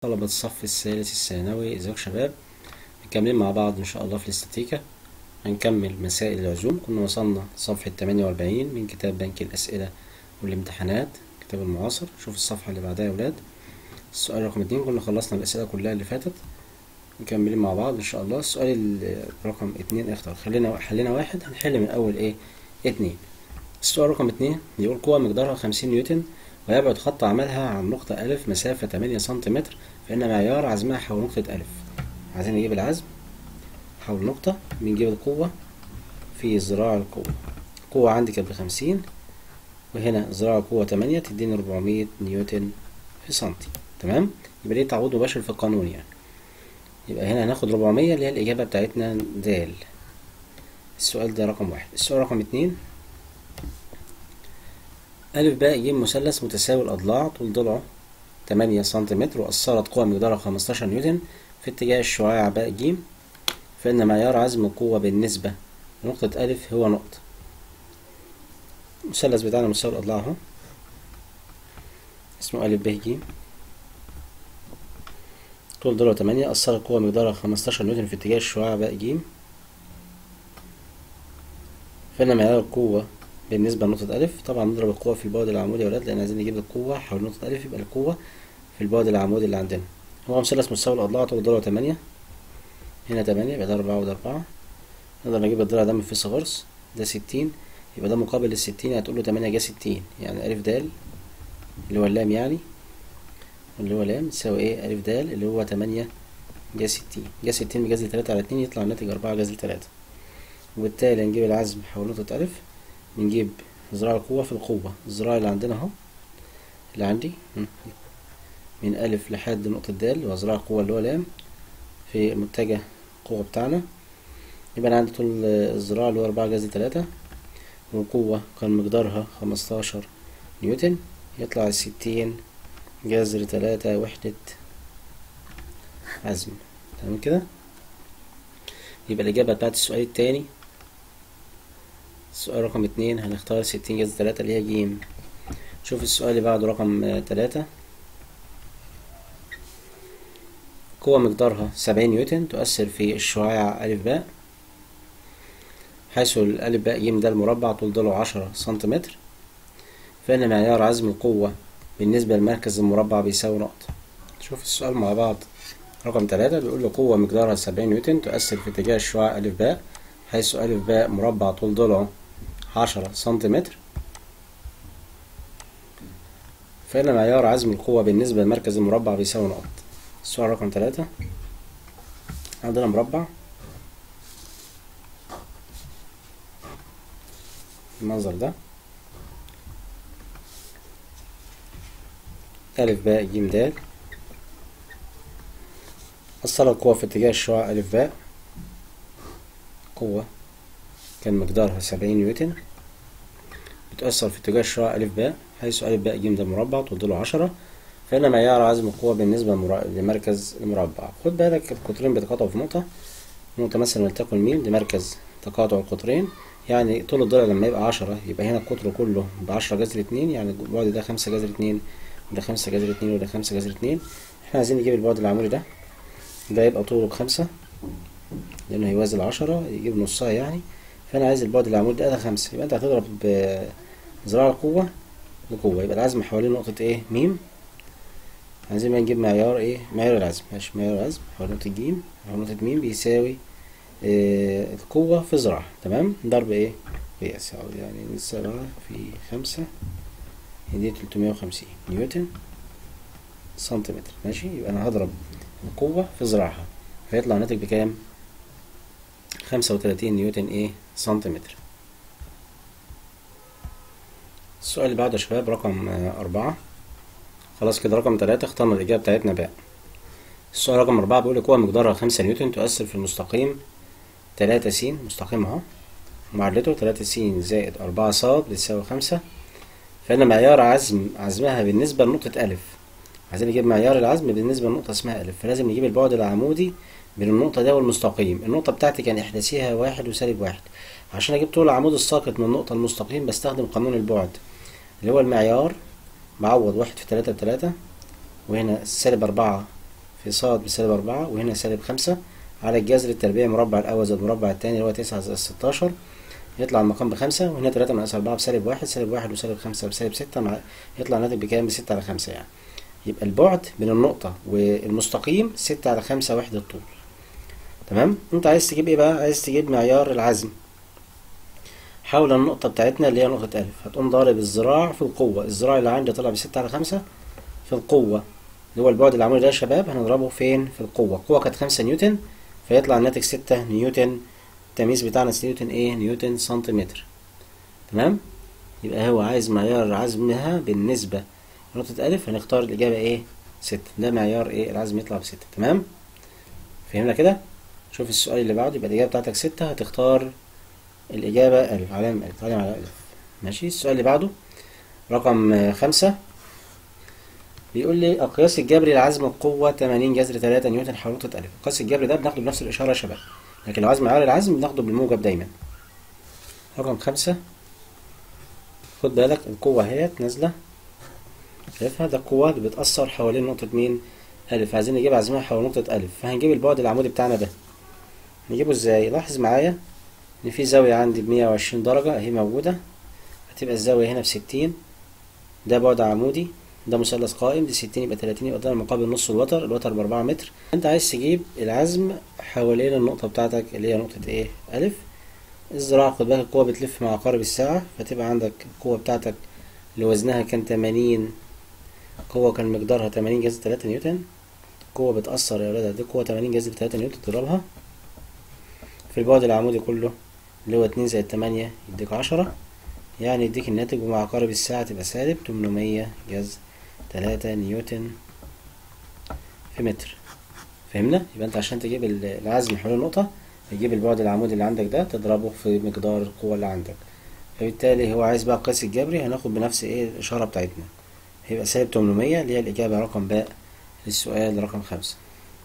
طلبة الصف الثالث الثانوي ازيكم شباب مكملين مع بعض ان شاء الله في الاستاتيكا هنكمل مسائل العزوم كنا وصلنا صفحة 48 من كتاب بنك الأسئلة والامتحانات كتاب المعاصر شوف الصفحة اللي بعدها يا ولاد السؤال رقم اتنين كنا خلصنا الأسئلة كلها اللي فاتت مكملين مع بعض ان شاء الله السؤال ال- رقم اتنين اختار خلينا حلينا واحد هنحل من أول ايه اتنين السؤال رقم اتنين بيقول قوة مقدارها 50 نيوتن ويبعد خط عملها عن نقطة ألف مسافة 8 سنتيمتر فإن معيار عزمها حول نقطة ألف عايزين نجيب العزم حول نقطة بنجيب القوة في ذراع القوة القوة عندي كانت بخمسين وهنا ذراع القوة تمانية تديني أربعمية نيوتن في سنتي تمام يبقى دي تعويض مباشر في القانون يعني يبقى هنا هناخد ربعمية اللي هي الإجابة بتاعتنا د السؤال ده رقم واحد السؤال رقم اتنين ألف باء ج مثلث متساوي الأضلاع طول ضلعه تمانية سنتيمتر وأثرت قوة مقدارها خمستاشر نيوتن في اتجاه الشعاع باء ج فإن معيار عزم القوة بالنسبة لنقطة ألف هو نقطة المثلث بتاعنا متساوي الأضلاع أهو اسمه ألف ب ج طول ضلعه تمانية أثرت قوة مقدارها خمستاشر نيوتن في اتجاه الشعاع باء ج فإن معيار القوة بالنسبة لنقطة ألف طبعا نضرب القوة في البعد العمودي يا ولاد لأن عايزين نجيب القوة حول نقطة ألف يبقى القوة في البعد العمودي اللي عندنا هو مثلث مستوي الأضلاع طول ضلعه تمانية هنا تمانية يبقى ده أربعة وده أربعة نقدر نجيب الضلع ده من فيثاغورس ده ستين يبقى ده مقابل للستين هتقول له تمانية جا ستين يعني ألف دال اللي هو اللام يعني اللي هو لام تساوي ايه ألف دال اللي هو تمانية جا ستين جا ستين بجذر تلاتة على اتنين يطلع الناتج أربعة جذر تلاتة وبالتالي هنجيب العزم حول نقطة ألف بنجيب ذراع القوة في القوة الذراع اللي عندنا اهو اللي عندي من ألف لحد نقطة د اللي هو ذراع القوة اللي هو لام في متجه القوة بتاعنا يبقى أنا عندي طول الذراع اللي هو أربعة جذر تلاتة والقوة كان مقدارها خمستاشر نيوتن يطلع ستين جذر تلاتة وحدة عزم تمام كده يبقى الإجابة بتاعت السؤال التاني السؤال رقم اتنين هنختار ستين جذر تلاتة اللي هي جيم شوف السؤال اللي بعده رقم آه، تلاتة قوة مقدارها سبعين نيوتن تؤثر في الشعاع ألف باء حيث الألف باء ج ده المربع طول ضلعه عشرة سنتيمتر فإن معيار عزم القوة بالنسبة لمركز المربع بيساوي نقطة شوف السؤال مع بعض رقم تلاتة بيقول له قوة مقدارها سبعين نيوتن تؤثر في اتجاه الشعاع ألف باء حيث ألف باء مربع طول ضلعه عشرة سنتيمتر فإن معيار عزم القوة بالنسبة لمركز المربع بيساوي نقط السؤال رقم تلاتة عندنا مربع المنظر ده ألف باء ج د أثر القوة في اتجاه الشعاع ألف باء قوة كان مقدارها سبعين نيوتن بتأثر في اتجاه الشعاع ألف باء حيث ألف باء ج ده مربع طول ضلعه عشرة فإن معيار عزم القوة بالنسبة لمرا- لمركز المربع خد بالك القطرين بيتقاطعوا في نقطة نقطة مثلا ولتكن ميم دي مركز تقاطع القطرين يعني طول الضلع لما يبقى عشرة يبقى هنا القطر كله بعشرة جذر اتنين يعني البعد ده خمسة جذر اتنين وده خمسة جذر اتنين وده خمسة جذر اتنين احنا عايزين نجيب البعد العمودي ده ده يبقى طوله بخمسة لأنه هيوازي العشرة يجيب نصها يعني فأنا عايز البعد العمودي ده, ده خمسة يبقى أنت هتضرب بذراع القوة بقوة يبقى العزم حوالين نقطة ايه ميم عايزين بقى نجيب معيار ايه معيار العزم ماشي معيار العزم حول نقطة جيم حول نقطة ميم بيساوي آه القوة في ذراع تمام ضرب ايه قياس يعني سبعة في خمسة دي تلتمية وخمسين نيوتن سنتيمتر ماشي يبقى انا هضرب القوة في ذراعها فيطلع الناتج بكام خمسة وتلاتين نيوتن ايه سنتيمتر السؤال اللي بعده يا شباب رقم آه، أربعة خلاص كده رقم تلاتة اخترنا الإجابة بتاعتنا باء السؤال رقم أربعة بيقول لك قوة مقدارها خمسة نيوتن تؤثر في المستقيم تلاتة س مستقيم أهو معادلته تلاتة س زائد أربعة ص بتساوي خمسة فإن معيار عزم عزمها بالنسبة لنقطة ألف عايزين نجيب معيار العزم بالنسبة لنقطة اسمها ألف فلازم نجيب البعد العمودي بين النقطة ده والمستقيم النقطة بتاعتي كان إحداثيها واحد وسالب واحد عشان أجيب طول العمود الساقط من النقطة المستقيم بستخدم قانون البعد اللي هو المعيار بعوض واحد في تلاتة بتلاتة وهنا سالب أربعة في صاد بسالب أربعة وهنا سالب خمسة على الجذر التربيعي مربع الأول زائد المربع التاني اللي هو تسعة زائد ستاشر يطلع المقام بخمسة وهنا تلاتة ناقص أربعة بسالب واحد سالب واحد وسالب خمسة بسالب ستة مع يطلع الناتج بكام بستة على خمسة يعني يبقى البعد بين النقطة والمستقيم ستة على خمسة وحدة طول تمام انت عايز تجيب ايه بقى عايز تجيب معيار العزم حول النقطة بتاعتنا اللي هي نقطة ألف هتقوم ضارب الذراع في القوة الذراع اللي عندي طلع بستة على خمسة في القوة اللي هو البعد العمودي ده يا شباب هنضربه فين في القوة القوة كانت خمسة نيوتن فيطلع الناتج ستة نيوتن التمييز بتاعنا نيوتن ايه نيوتن سنتيمتر تمام يبقى هو عايز معيار عزمها بالنسبة لنقطة ألف هنختار الإجابة ايه ستة ده معيار ايه العزم يطلع بستة تمام فهمنا كده شوف السؤال اللي بعده يبقى الإجابة بتاعتك ستة هتختار الإجابة ألف علامة ألف علامة على ألف ماشي السؤال اللي بعده رقم خمسة بيقول لي القياس الجبري لعزم القوة 80 جذر 3 نيوتن حول نقطة ألف القياس الجبري ده بناخده بنفس الإشارة يا شباب لكن لو عايز معيار العزم بناخده بالموجب دايما رقم خمسة خد بالك القوة اهيت نازلة شايفها ده القوة اللي بتأثر حوالين نقطة مين ألف عايزين نجيب عزمها حول نقطة ألف فهنجيب البعد العمودي بتاعنا ده نجيبه ازاي لاحظ معايا ان في زاوية عندي بمية وعشرين درجة اهي موجودة هتبقى الزاوية هنا بستين ده بعد عمودي ده مثلث قائم دي ستين يبقى تلاتين يبقى ده مقابل نص الوتر الوتر بأربعة متر انت عايز تجيب العزم حوالين النقطة بتاعتك اللي هي نقطة ايه ألف الذراع خد بالك القوة بتلف مع عقارب الساعة فتبقى عندك القوة بتاعتك اللي وزنها كان تمانين قوة كان مقدارها تمانين جذر تلاتة نيوتن قوة بتأثر يا ولاد دي قوة تمانين جذر تلاتة نيوتن تضربها في البعد العمودي كله اللي هو اتنين زائد تمانية يديك عشرة يعني يديك الناتج ومع عقارب الساعة تبقى سالب تمنمية جذر تلاتة نيوتن في متر فهمنا يبقى انت عشان تجيب العزم حول النقطة تجيب البعد العمودي اللي عندك ده تضربه في مقدار القوة اللي عندك فبالتالي هو عايز بقى القياس الجبري هناخد بنفس ايه الإشارة بتاعتنا هيبقى سالب تمنمية اللي هي الإجابة رقم باء للسؤال رقم خمسة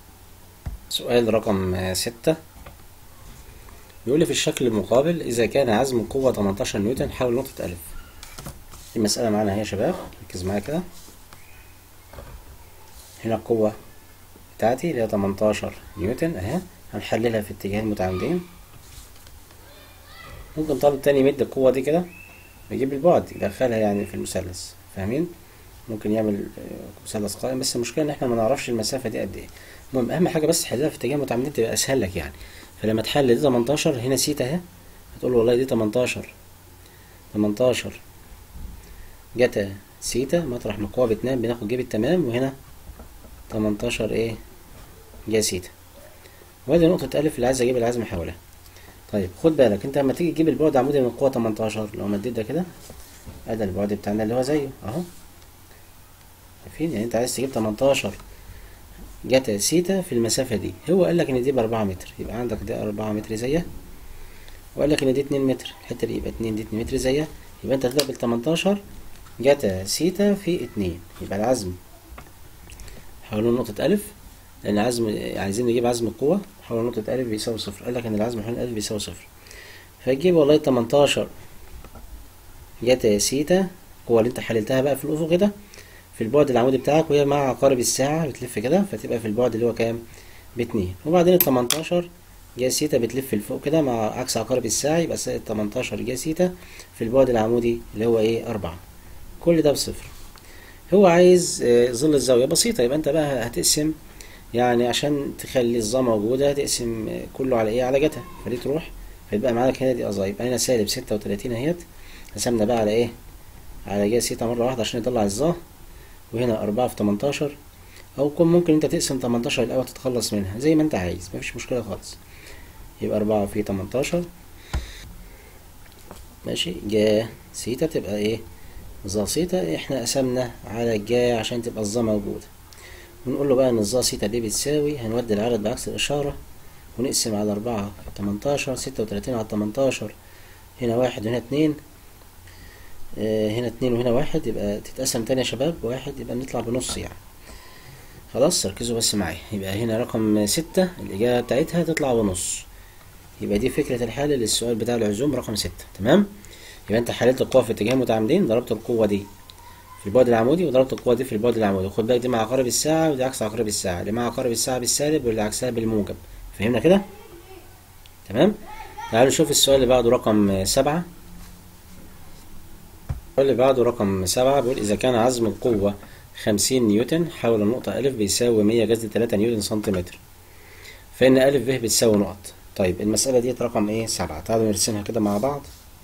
سؤال رقم ستة بيقول لي في الشكل المقابل إذا كان عزم القوة 18 نيوتن حول نقطة ألف دي مسألة معانا اهي يا شباب ركز معايا كده هنا القوة بتاعتي اللي هي 18 نيوتن اهي هنحللها في اتجاهين متعامدين ممكن طالب تاني يمد القوة دي كده ويجيب البعد يدخلها يعني في المثلث فاهمين ممكن يعمل مثلث قائم بس المشكلة ان احنا ما نعرفش المسافة دي قد ايه المهم اهم حاجة بس تحللها في اتجاه متعامدين تبقى اسهل لك يعني فلما تحلل دي 18 هنا سيتا اهي هتقول له والله دي 18 18 جتا سيتا مطرح ما القوة بتنام بناخد جيب التمام وهنا 18 ايه جا سيتا وادي نقطة ألف اللي عايز أجيب العزم حواليها طيب خد بالك أنت لما تيجي تجيب البعد عمودي من القوة 18 لو مديت ده كده أدا البعد بتاعنا اللي هو زيه أهو شايفين يعني أنت عايز تجيب 18 جتا سيتا في المسافة دي هو قال لك إن دي بأربعة متر يبقى عندك ده أربعة متر زيها وقال لك إن دي اتنين متر الحتة دي يبقى اتنين دي اتنين متر زيها يبقى أنت هتبدأ بال 18 جتا سيتا في اتنين يبقى العزم حوالين نقطة ألف لأن عزم عايزين نجيب عزم القوة حول نقطة ألف بيساوي صفر قال لك إن العزم حول ألف بيساوي صفر فتجيب والله تمنتاشر جتا سيتا القوة اللي أنت حللتها بقى في الأفق كده في البعد العمودي بتاعك وهي مع عقارب الساعة بتلف كده فتبقى في البعد اللي هو كام باتنين وبعدين التمنتاشر جا سيتا بتلف لفوق كده مع عكس عقارب الساعة يبقى سالب تمنتاشر جا سيتا في البعد العمودي اللي هو ايه أربعة كل ده بصفر هو عايز ظل الزاوية بسيطة يبقى انت بقى هتقسم يعني عشان تخلي الظا موجودة هتقسم كله على ايه على جتا فدي تروح فيبقى معاك هنا دي أظا يبقى هنا سالب ستة وتلاتين اهيت قسمنا بقى على ايه على جا سيتا مرة واحدة عشان يطلع الظا وهنا أربعة في تمنتاشر أو كون ممكن أنت تقسم تمنتاشر الأول تتخلص منها زي ما أنت عايز مفيش مشكلة خالص يبقى أربعة في تمنتاشر ماشي جا سيتا تبقى ايه ظا سيتا احنا قسمنا على الجا عشان تبقى الظا موجودة ونقول له بقى ان الظا سيتا دي بتساوي هنودي العدد بعكس الإشارة ونقسم على أربعة في تمنتاشر ستة وتلاتين على تمنتاشر هنا واحد وهنا اتنين اه هنا اتنين وهنا واحد يبقى تتقسم تاني يا شباب واحد يبقى نطلع بنص يعني خلاص ركزوا بس معايا يبقى هنا رقم ستة الإجابة بتاعتها تطلع بنص يبقى دي فكرة الحل للسؤال بتاع العزوم رقم ستة تمام يبقى انت حللت القوة في اتجاه متعامدين ضربت القوة دي في البعد العمودي وضربت القوة دي في البعد العمودي وخد بالك دي مع عقارب الساعة ودي عكس عقارب الساعة اللي مع عقارب الساعة بالسالب واللي عكسها بالموجب فهمنا كده؟ تمام؟ تعالوا نشوف السؤال اللي بعده رقم سبعة السؤال اللي بعده رقم سبعة بيقول إذا كان عزم القوة خمسين نيوتن حول النقطة ألف بيساوي مية جذر تلاتة نيوتن سنتيمتر فإن ألف ب بتساوي نقط طيب المسألة ديت رقم إيه سبعة تعالوا نرسمها كده مع بعض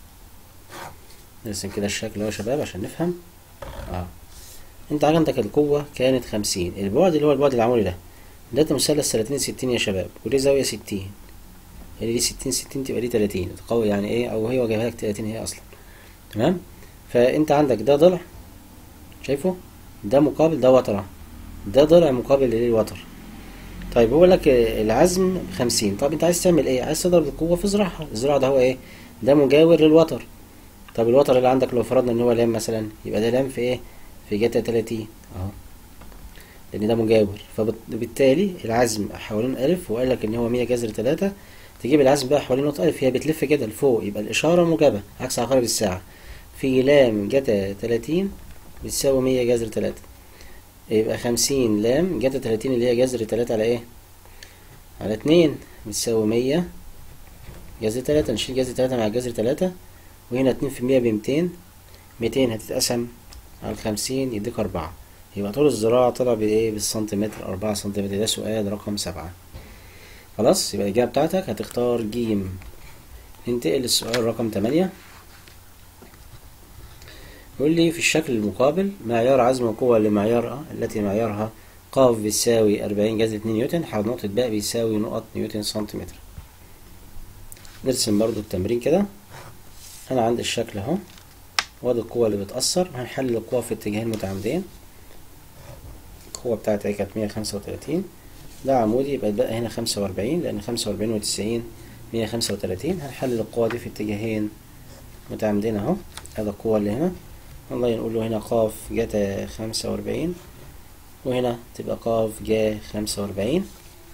نرسم كده الشكل اهو يا شباب عشان نفهم اه انت عندك القوة كانت خمسين البعد اللي هو البعد العمودي ده ده مثلث تلاتين ستين يا شباب وليه زاوية ستين يعني دي ستين ستين تبقى دي تلاتين تقوي يعني ايه او هي جايبها لك تلاتين هي اصلا تمام فانت عندك ده ضلع شايفه ده مقابل ده وتر ده ضلع مقابل للوتر طيب هو لك العزم خمسين طب انت عايز تعمل ايه عايز تضرب القوة في ذراعها الذراع ده هو ايه ده مجاور للوتر طب الوتر اللي عندك لو فرضنا ان هو لام مثلا يبقى ده لام في ايه في جتا 30 اهو لان ده مجاور فبالتالي العزم حوالين الف وقال لك ان هو 100 جذر 3 تجيب العزم بقى حوالين نقطة الف هي بتلف كده لفوق يبقى الاشارة موجبة عكس عقارب الساعة في لام جتا 30 بتساوي 100 جذر 3 يبقى 50 لام جتا 30 اللي هي جذر 3 على ايه على 2 بتساوي 100 جذر 3 نشيل جذر 3 مع جذر 3 وهنا اتنين في المية بميتين ميتين هتتقسم على خمسين يديك أربعة يبقى طول الذراع طلع بإيه بالسنتيمتر أربعة سنتيمتر ده سؤال رقم سبعة خلاص يبقى الإجابة بتاعتك هتختار جيم ننتقل للسؤال رقم تمانية يقول لي في الشكل المقابل معيار عزم القوة لمعيار أ التي معيارها ق بيساوي أربعين جذر اتنين نيوتن حول نقطة باء بيساوي نقط نيوتن سنتيمتر نرسم برضو التمرين كده انا عندي الشكل اهو وادي القوة اللي بتأثر هنحلل القوة في اتجاهين متعامدين القوة بتاعتي كانت مية خمسة وتلاتين ده عمودي يبقى يتبقى هنا خمسة وأربعين لأن خمسة وأربعين وتسعين مية خمسة وتلاتين هنحلل القوة دي في اتجاهين متعامدين اهو هذا القوة اللي هنا والله نقول له هنا قاف جتا خمسة وأربعين وهنا تبقى قاف جا خمسة وأربعين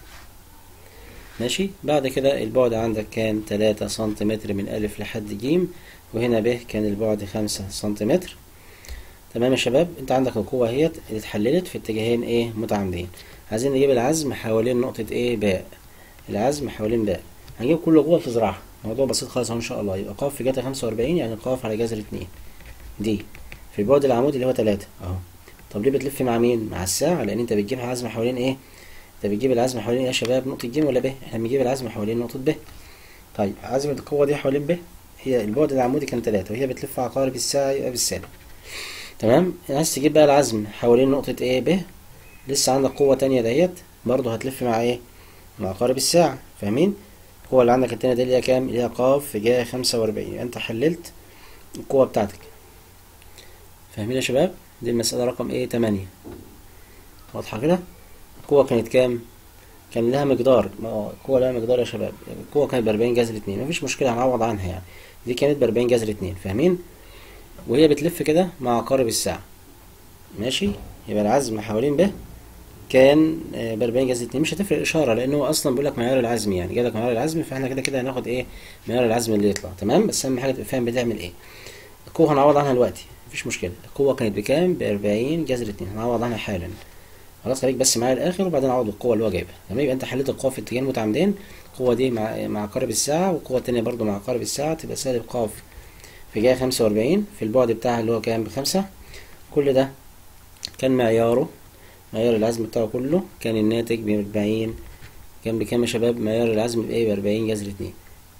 ماشي بعد كده البعد عندك كان تلاتة سنتيمتر من ألف لحد جيم وهنا ب كان البعد خمسة سنتيمتر تمام يا شباب انت عندك القوة اهيت اللي اتحللت في اتجاهين ايه متعامدين عايزين نجيب العزم حوالين نقطة ايه باء العزم حوالين باء هنجيب كل قوة في ذراعها موضوع بسيط خالص اهو ان شاء الله يبقى قاف في جتا خمسة وأربعين يعني قاف على جذر اتنين دي في البعد العمودي اللي هو تلاتة اهو طب ليه بتلف مع مين مع الساعة لأن انت بتجيب عزم حوالين ايه انت بتجيب العزم حوالين ايه يا شباب نقطة ج ولا ب احنا بنجيب العزم حوالين نقطة ب طيب عزم القوة دي حوالين ب هي البعد العمودي كان تلاتة وهي بتلف عقارب الساعة يبقى بالسالب تمام عايز تجيب بقى العزم حوالين نقطة ايه ب لسه عندك قوة تانية ديت برضه هتلف مع ايه مع عقارب الساعة فاهمين القوة اللي عندك التانية دي اللي هي كام اللي هي ق في جا خمسة وأربعين انت حللت القوة بتاعتك فاهمين يا شباب دي المسألة رقم ايه تمانية واضحة كده القوة كانت كام كان لها مقدار ما القوة لها مقدار يا شباب القوة كانت بأربعين جذر اتنين مفيش مشكلة هنعوض عنها يعني دي كانت بأربعين جذر اتنين فاهمين وهي بتلف كده مع عقارب الساعة ماشي يبقى العزم حوالين ب كان بأربعين جذر اتنين مش هتفرق الإشارة لأن هو أصلا بيقول لك معيار العزم يعني جالك معيار العزم فاحنا كده كده هناخد إيه معيار العزم اللي يطلع تمام بس أهم حاجة تبقى فاهم بتعمل إيه القوة هنعوض عنها دلوقتي مفيش مشكلة القوة كانت بكام بأربعين جذر اتنين هنعوض عنها حالا خلاص خليك بس معايا الاخر وبعدين اعوض القوه اللي هو جايبها تمام يبقى انت حليت القوه في اتجاهين متعامدين القوه دي مع مع عقارب الساعه والقوه التانية برضو مع عقارب الساعه تبقى سالب ق في جهه خمسة وأربعين في البعد بتاعها اللي هو كام بخمسة كل ده كان معياره معيار العزم بتاعه كله كان الناتج بأربعين كان بكام يا شباب معيار العزم بإيه بأربعين جذر اتنين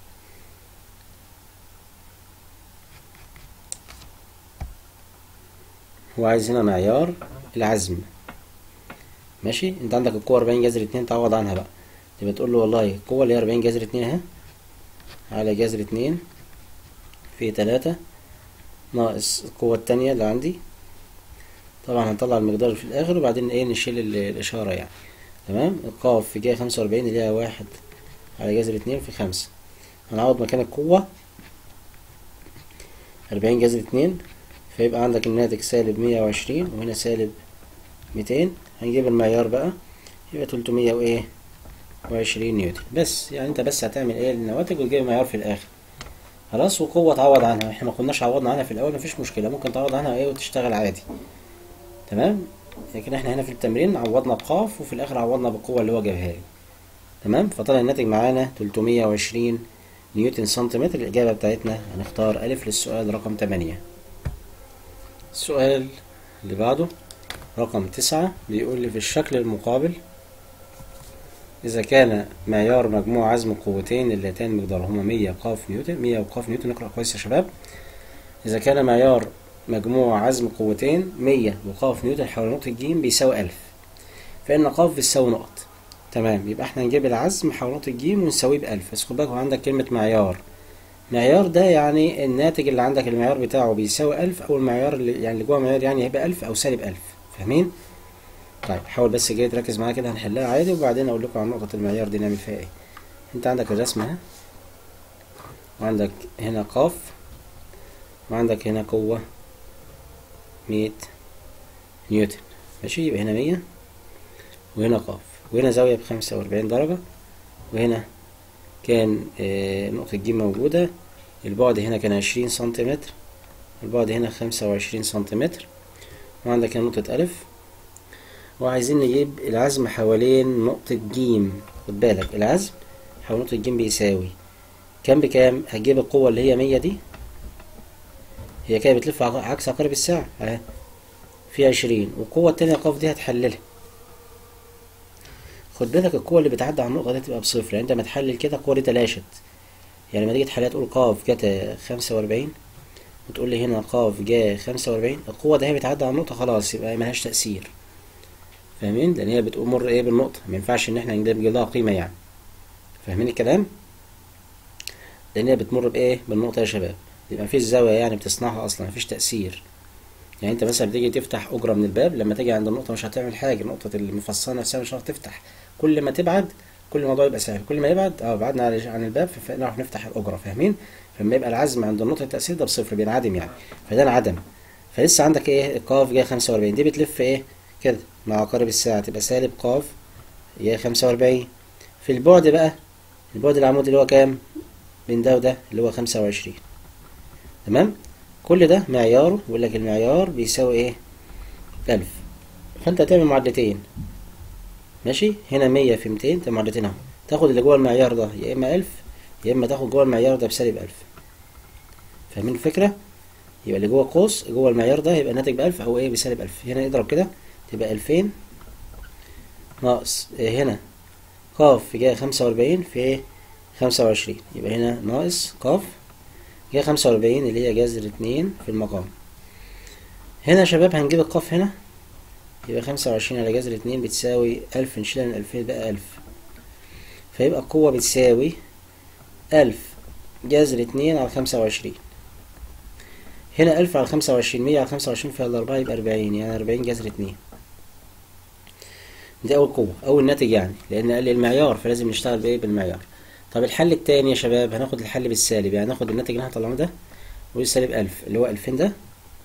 هو عايز هنا معيار العزم ماشي انت عندك القوة أربعين جذر اتنين تعوض عنها بقى تبقى تقول له والله القوة اللي هي أربعين جذر اتنين اهي على جذر اتنين في تلاتة ناقص القوة التانية اللي عندي طبعا هنطلع المقدار في الآخر وبعدين ايه نشيل الإشارة يعني تمام القاف في جهة خمسة وأربعين اللي هي واحد على جذر اتنين في خمسة هنعوض مكان القوة أربعين جذر اتنين فيبقى عندك الناتج سالب مية وعشرين وهنا سالب ميتين هنجيب المعيار بقى يبقى تلتمية وايه وعشرين نيوتن بس يعني انت بس هتعمل ايه النواتج وتجيب المعيار في الاخر خلاص وقوة تعوض عنها احنا ما كناش عوضنا عنها في الأول مفيش مشكلة ممكن تعوض عنها ايه وتشتغل عادي تمام لكن احنا هنا في التمرين عوضنا بقاف وفي الآخر عوضنا بالقوة اللي هو جابها لي تمام فطلع الناتج معانا 320 نيوتن سنتيمتر الإجابة بتاعتنا هنختار ألف للسؤال رقم 8 السؤال اللي بعده رقم تسعة بيقول لي في الشكل المقابل إذا كان معيار مجموع عزم القوتين اللتان مقدارهما 100 قاف نيوتن 100 وقاف نيوتن نقرأ كويس يا شباب إذا كان معيار مجموع عزم القوتين 100 وقاف نيوتن حول نقطة ج بيساوي 1000 فإن قاف بتساوي نقط تمام يبقى احنا نجيب العزم حول نقطة ج ونساويه بألف بس خد بالك عندك كلمة معيار معيار ده يعني الناتج اللي عندك المعيار بتاعه بيساوي ألف أو المعيار اللي يعني اللي جوه معيار يعني هيبقى ألف أو سالب ألف فاهمين؟ طيب حاول بس كده تركز معايا كده هنحلها عادي وبعدين أقول لكم عن نقطة المعيار دي نعمل فيها إيه أنت عندك الرسمة اهي وعندك هنا قاف وعندك هنا قوة مية نيوتن ماشي يبقى هنا مية وهنا قاف وهنا زاوية بخمسة وأربعين درجة وهنا كان آه نقطة ج موجودة البعد هنا كان عشرين سنتيمتر البعد هنا خمسة وعشرين سنتيمتر وعندك هنا نقطة ألف وعايزين نجيب العزم حوالين نقطة ج خد بالك العزم حول نقطة ج بيساوي كام بكام هتجيب القوة اللي هي مية دي هي كده بتلف عكس عقارب الساعة اهي في عشرين والقوة التانية قاف دي هتحللها خد بالك القوة اللي بتعدي على النقطة دي تبقى بصفر يعني انت ما تحلل كده القوة دي تلاشت يعني لما تيجي تحللها تقول قاف جت خمسة وأربعين وتقول لي هنا قاف جا خمسة وأربعين القوة ده هي بتعدي على النقطة خلاص يبقى ملهاش تأثير فاهمين لأن هي بتمر ايه بالنقطة ما ينفعش إن احنا نجيب لها قيمة يعني فاهمين الكلام لأن هي بتمر بإيه بالنقطة يا شباب يبقى مفيش زاوية يعني بتصنعها أصلا مفيش تأثير يعني انت مثلا بتيجي تفتح اجره من الباب لما تيجي عند النقطه مش هتعمل حاجه نقطه المفصله نفسها مش هتعرف تفتح كل ما تبعد كل الموضوع يبقى سهل كل ما يبعد اه بعدنا عن الباب فنعرف نفتح الاجره فاهمين فلما يبقى العزم عند نقطه التاثير ده بصفر بينعدم يعني فده انعدم فلسه عندك ايه قاف جاي 45 دي بتلف ايه كده مع عقارب الساعه تبقى سالب قاف جاي 45 في البعد بقى البعد العمودي اللي هو كام بين ده وده اللي هو 25 تمام كل ده معياره بيقول لك المعيار بيساوي ايه ألف فانت هتعمل معادلتين ماشي هنا مية في ميتين تعمل معادلتين اهو تاخد اللي جوه المعيار ده يا اما ألف يا اما تاخد جوه المعيار ده بسالب ألف فاهمين الفكرة يبقى اللي جوه قوس جوه المعيار ده يبقى الناتج بألف أو ايه بسالب ألف هنا اضرب كده تبقى ألفين ناقص إيه هنا قاف في جاي خمسة وأربعين في ايه خمسة وعشرين يبقى هنا ناقص قاف جاي خمسة وأربعين اللي هي جذر اتنين في المقام هنا يا شباب هنجيب القاف هنا يبقى خمسة وعشرين على جذر اتنين بتساوي ألف نشيلها من ألفين بقى ألف فيبقى القوة بتساوي ألف جذر اتنين على خمسة وعشرين هنا ألف على خمسة وعشرين مية على خمسة وعشرين فيها الأربعة يبقى أربعين يعني أربعين جذر اتنين دي أول قوة أول ناتج يعني لأن قال لي المعيار فلازم نشتغل بإيه بالمعيار طب الحل التاني يا شباب هناخد الحل بالسالب يعني ناخد الناتج اللي احنا طلعناه ده وسالب ألف اللي هو ألفين ده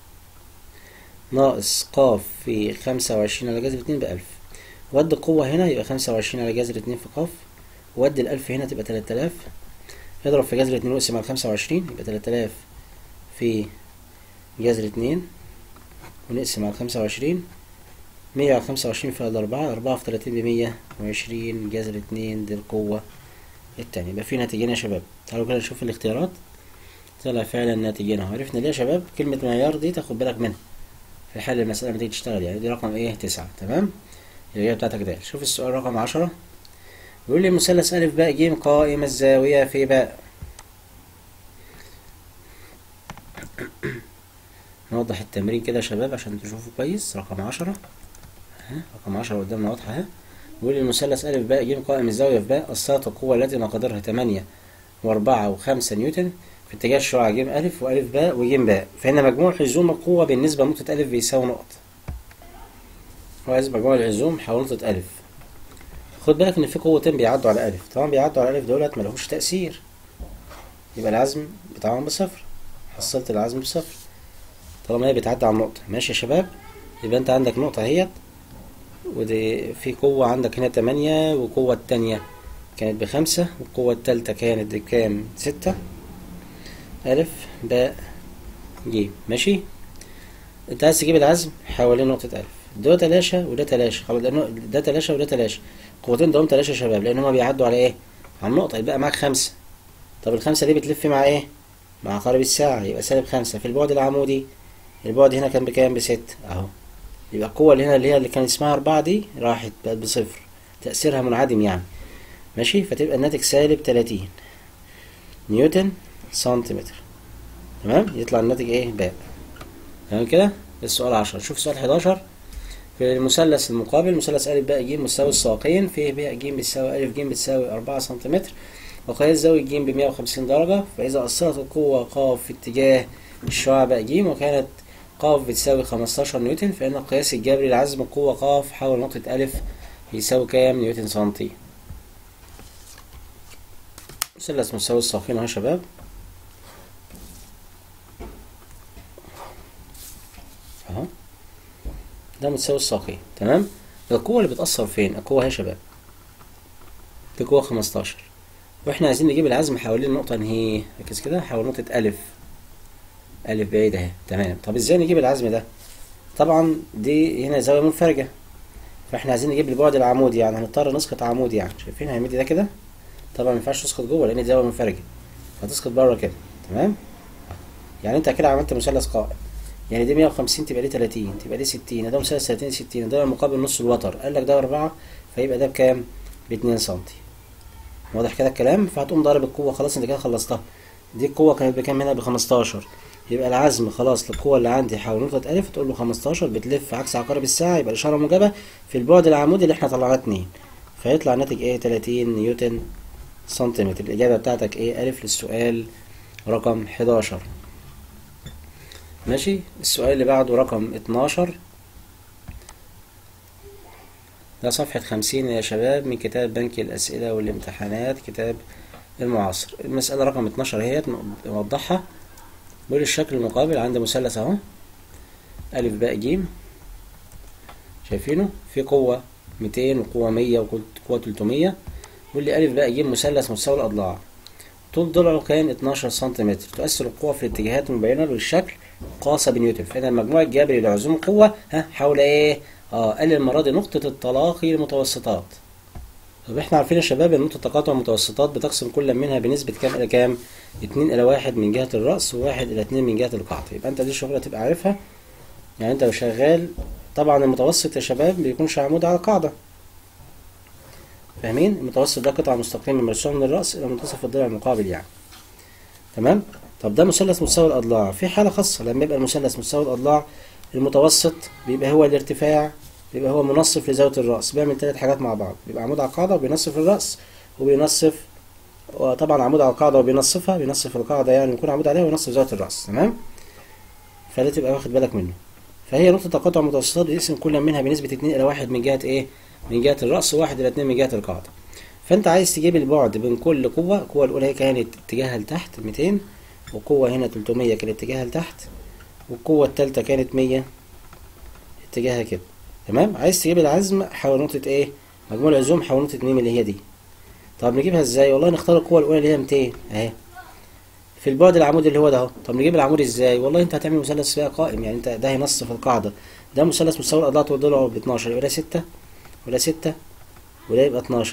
ناقص قاف في خمسة وعشرين على جذر اتنين بألف ود القوة هنا يبقى خمسة وعشرين على جذر اتنين في قاف ود الألف هنا تبقى تلات آلاف اضرب في جذر اتنين واقسم على خمسة وعشرين يبقى تلات آلاف في جذر اتنين ونقسم على خمسة وعشرين مية على خمسة وعشرين فيها أربعة أربعة في تلاتين بمية وعشرين جذر اتنين دي القوة التاني يبقى في ناتجين يا شباب تعالوا كده نشوف الاختيارات طلع فعلا ناتجين اهو عرفنا ليه يا شباب كلمة معيار دي تاخد بالك منها في حل المسألة لما تيجي تشتغل يعني دي رقم ايه تسعة تمام الإجابة بتاعتك ده شوف السؤال رقم عشرة بيقول لي مثلث ألف باء ج قائم الزاوية في باء نوضح التمرين كده يا شباب عشان تشوفوا كويس رقم عشرة ها رقم عشرة قدامنا واضحة اهي بيقول لي المثلث ألف باء ج قائم الزاوية في باء الساط القوة التي مقدارها تمانية وأربعة وخمسة نيوتن في اتجاه الشعاع ج ألف وألف باء وج باء فإن مجموع حزوم القوة بالنسبة لنقطة ألف بيساوي نقط هو عايز مجموع العزوم حول نقطة ألف خد بالك إن في قوتين بيعدوا على ألف طبعا بيعدوا على ألف دولت ملهوش تأثير يبقى العزم بتاعهم بصفر حصلت العزم بصفر طالما هي بتعدي على النقطة ماشي يا شباب يبقى أنت عندك نقطة اهيت ودي في قوة عندك هنا تمانية والقوة التانية كانت بخمسة والقوة التالتة كانت بكام ستة ألف باء ج ماشي انت عايز تجيب العزم حوالين نقطة ألف ده تلاشى وده تلاشى خلاص ده نق- ده تلاشى وده تلاشى القوتين دول تلاشى يا شباب لأن هما بيعدوا على إيه؟ على النقطة يبقى معاك خمسة طب الخمسة دي بتلف مع إيه؟ مع عقارب الساعة يبقى سالب خمسة في البعد العمودي البعد هنا كان بكام؟ بستة أهو يبقى القوة اللي هنا اللي هي اللي كان اسمها أربعة دي راحت بقت بصفر تأثيرها منعدم يعني ماشي فتبقى الناتج سالب تلاتين نيوتن سنتيمتر تمام يطلع الناتج ايه باء تمام كده السؤال عشرة شوف سؤال حداشر في المثلث المقابل مثلث أ باء ج مساوي الساقين فيه باء ج بتساوي أ ج بتساوي أربعة سنتيمتر وقياس زاوية ج بمية وخمسين درجة فإذا أثرت القوة ق في اتجاه الشعاع باء ج وكانت ق بتساوي خمستاشر نيوتن فإن القياس الجبري لعزم القوة ق حول نقطة أ يساوي كام نيوتن سنتي مثلث مساوي الساقين اهو يا شباب اهو ده متساوي الساقين تمام القوة اللي بتأثر فين القوة اهي يا شباب دي قوة خمستاشر واحنا عايزين نجيب العزم حوالين النقطة انهي ركز كده حول نقطة ألف ألف بعيد اهي تمام طب ازاي نجيب العزم ده طبعا دي هنا زاوية منفرجة فاحنا عايزين نجيب البعد العمودي يعني هنضطر نسقط عمودي يعني شايفين هيمد ده كده طبعا ما ينفعش تسقط جوه لان دي زاويه منفرجه هتسقط بره كده تمام يعني انت كده عملت مثلث قائم يعني دي 150 تبقى دي 30 تبقى دي 60 ده مثلث 30 60 ده مقابل نص الوتر قال لك ده 4 فيبقى ده بكام ب 2 سم واضح كده الكلام فهتقوم ضارب القوه خلاص انت كده خلصتها دي القوه كانت بكام هنا ب 15 يبقى العزم خلاص للقوه اللي عندي حول نقطه الف تقول له 15 بتلف عكس عقارب الساعه يبقى الاشاره موجبه في البعد العمودي اللي احنا طلعناه 2 فيطلع الناتج ايه 30 نيوتن سنتيمتر الإجابة بتاعتك إيه ألف للسؤال رقم 11 ماشي السؤال اللي بعده رقم 12 ده صفحة 50 يا شباب من كتاب بنك الأسئلة والامتحانات كتاب المعاصر المسألة رقم 12 هي نوضحها بيقول الشكل المقابل عند مثلث أهو ألف باء ج شايفينه في قوة 200 وقوة 100 وقوة 300 واللي ألف بقى يجيب مثلث متساوي الأضلاع طول ضلعه كان 12 سنتيمتر تؤثر القوة في الاتجاهات المبينة للشكل قاسة بنيوتن فإن المجموع الجبري لعزوم القوة ها حول إيه؟ اه قال المرة دي نقطة التلاقي للمتوسطات طب احنا عارفين يا شباب ان نقطة تقاطع المتوسطات بتقسم كل منها بنسبة كام إلى كام؟ 2 إلى 1 من جهة الرأس و1 إلى 2 من جهة القاعدة يبقى أنت دي الشغلة تبقى عارفها يعني أنت لو شغال طبعا المتوسط يا شباب بيكونش عمود على القاعدة فاهمين المتوسط ده قطعة مستقيمة مرسومة من الرأس إلى منتصف الضلع المقابل يعني تمام طب ده مثلث متساوي الأضلاع في حالة خاصة لما يبقى المثلث متساوي الأضلاع المتوسط بيبقى هو الارتفاع بيبقى هو منصف لزاوية الرأس بيعمل ثلاث حاجات مع بعض بيبقى عمود على القاعدة وبينصف الرأس وبينصف وطبعا عمود على القاعدة وبينصفها بينصف القاعدة يعني يكون عمود عليها وينصف زاوية الرأس تمام فده تبقى واخد بالك منه فهي نقطة تقاطع متوسطات بيقسم كل منها بنسبة 2 إلى 1 من جهة إيه؟ من جهة الرأس وواحد إلى اتنين من جهة القاعدة فأنت عايز تجيب البعد بين كل قوة القوة الأولى هي كانت اتجاهها لتحت 200 وقوة هنا 300 كانت اتجاهها لتحت والقوة التالتة كانت 100 اتجاهها كده تمام عايز تجيب العزم حول نقطة ايه مجموع العزوم حول نقطة ميم اللي هي دي طب نجيبها ازاي والله نختار القوة الأولى اللي هي 200 اهي في البعد العمودي اللي هو ده اهو طب نجيب العمود ازاي والله انت هتعمل مثلث فيها قائم يعني انت ده هينصف القاعدة ده مثلث مستوى الأضلاع طول ضلعه ب 12 يبقى ده 6 وده 6 وده يبقى 12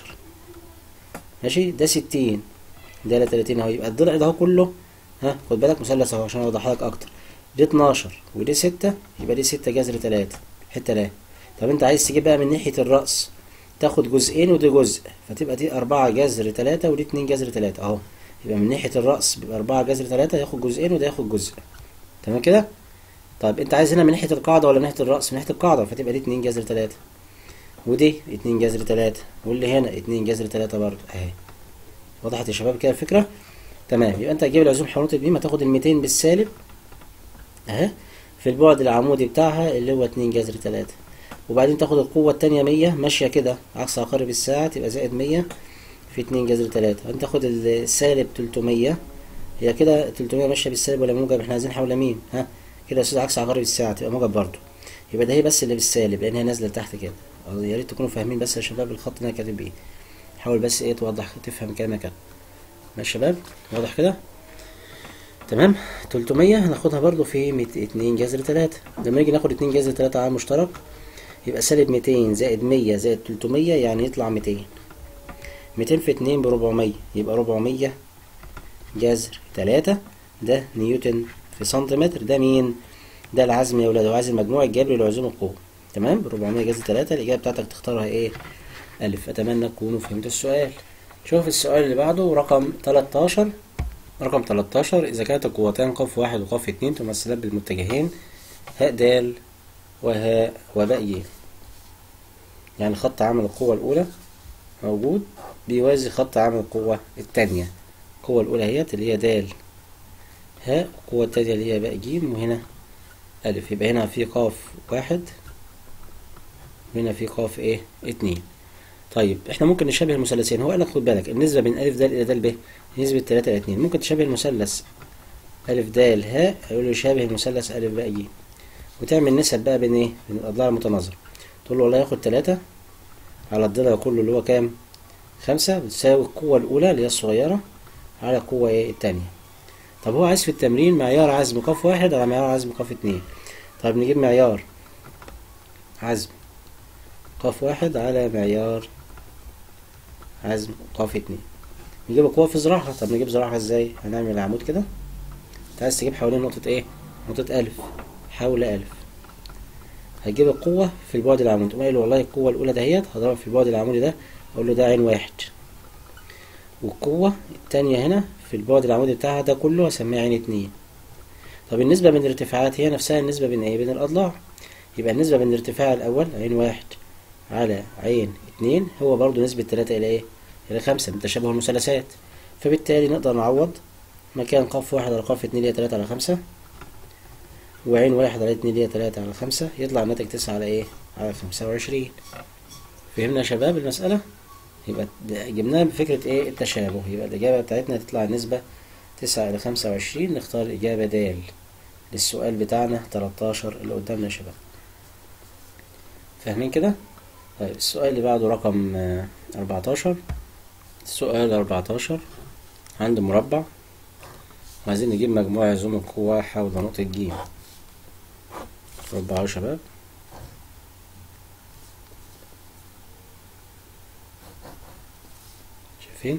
ماشي ده 60 ده ل 30 اهو يبقى الضلع ده اهو كله ها خد بالك مثلث اهو عشان اوضح لك اكتر دي 12 ودي 6 يبقى دي 6 جذر 3 حته لا طب انت عايز تجيب بقى من ناحيه الراس تاخد جزئين ودي جزء فتبقى دي 4 جذر 3 ودي 2 جذر 3 اهو يبقى من ناحيه الراس بيبقى 4 جذر 3 ياخد جزئين وده ياخد جزء تمام كده طيب انت عايز هنا من ناحيه القاعده ولا من ناحيه الراس من ناحيه القاعده فتبقى دي 2 جذر 3 ودي 2 جذر 3 واللي هنا 2 جذر 3 برضه اهي وضحت يا شباب كده الفكره تمام يبقى انت هتجيب العزوم حول نقطه بي هتاخد ال 200 بالسالب اهي في البعد العمودي بتاعها اللي هو 2 جذر 3 وبعدين تاخد القوة التانية 100 ماشية كده عكس عقارب الساعة تبقى زائد 100 في 2 جذر 3 انت تاخد السالب 300 هي كده 300 ماشية بالسالب ولا موجب احنا عايزين حول مين ها كده يا استاذ عكس عقارب الساعة تبقى موجب برضه يبقى ده هي بس اللي بالسالب لان هي نازلة لتحت كده يا ريت تكونوا فاهمين بس يا شباب الخط اللي انا كاتب ايه حاول بس ايه توضح تفهم كلامي كده ماشي يا شباب واضح كده تمام 300 هناخدها برضو في 2 جذر 3 لما نيجي ناخد 2 جذر 3 عامل مشترك يبقى سالب 200 زائد 100 زائد 300 يعني يطلع 200 200 في 2 ب 400 يبقى 400 جذر 3 ده نيوتن في سنتيمتر ده مين ده العزم يا ولاد وعايز المجموع الجبري لعزوم القوة تمام 400 جذر 3 الإجابة بتاعتك تختارها إيه ألف أتمنى تكونوا فهمتوا السؤال شوف السؤال اللي بعده رقم 13 رقم 13 إذا كانت القوتان قاف واحد وقاف اتنين تمثلان بالمتجهين هاء د وهاء وباء ي يعني خط عامل القوة الأولى موجود بيوازي خط عامل القوة التانية القوة الأولى هي اللي هي د هاء القوة التانية اللي هي باء ج وهنا ألف يبقى هنا في قاف واحد وهنا في قاف إيه اتنين طيب احنا ممكن نشبه المثلثين هو قال لك خد بالك النسبة بين ألف د إلى د ب نسبة تلاتة إلى اتنين ممكن تشبه المثلث ألف د هاء يقول له يشابه المثلث ألف باء ج وتعمل نسب بقى بين إيه بين الأضلاع المتناظرة تقول له والله ياخد تلاتة على الضلع كله اللي هو كام خمسة بتساوي القوة الأولى اللي هي الصغيرة على القوة إيه التانية طب هو عايز في التمرين معيار عزم قاف واحد على معيار عزم قاف اتنين طب نجيب معيار عزم قاف واحد على معيار عزم قاف اتنين نجيب القوة في زراعها طب نجيب زراعها ازاي هنعمل عمود كده انت عايز تجيب حوالين نقطة ايه نقطة ألف حول ألف هتجيب القوة في البعد العمودي تقوم قايل والله القوة الأولى دهيت هضربها في البعد العمودي ده أقول له ده عين واحد والقوة التانية هنا في البعد العمودي بتاعها ده كله هسميه عين اتنين طب النسبة بين الارتفاعات هي نفسها النسبة بين ايه بين الأضلاع يبقى النسبة بين الارتفاع الأول عين واحد على عين اتنين هو برضو نسبة تلاتة إلى ايه إلى خمسة من تشابه المثلثات فبالتالي نقدر نعوض مكان قاف واحد على قاف اتنين اللي هي تلاتة على خمسة وعين واحد على اتنين اللي هي تلاتة على خمسة يطلع الناتج تسعة على ايه على خمسة وعشرين فهمنا يا شباب المسألة يبقى جبناها بفكرة ايه التشابه يبقى الإجابة بتاعتنا تطلع النسبة تسعة إلى خمسة وعشرين نختار الإجابة د للسؤال بتاعنا تلاتاشر اللي قدامنا يا شباب فاهمين كده؟ طيب السؤال اللي بعده رقم أربعتاشر السؤال أربعتاشر عند مربع وعايزين نجيب مجموع عزوم القوة حول نقطة ج ربعوا يا شباب شايفين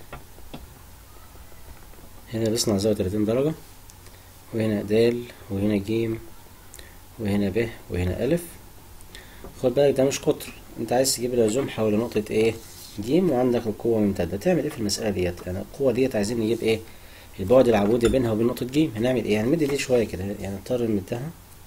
هنا بيصنع زاوية تلاتين درجة وهنا د وهنا ج وهنا ب وهنا ألف خد بالك ده مش قطر انت عايز تجيب العزوم حول نقطة ايه ج وعندك القوة ممتدة تعمل ايه في المسألة ديت يعني القوة ديت عايزين نجيب ايه البعد العمودي بينها وبين نقطة ج هنعمل ايه هنمد دي شوية كده يعني نضطر نمدها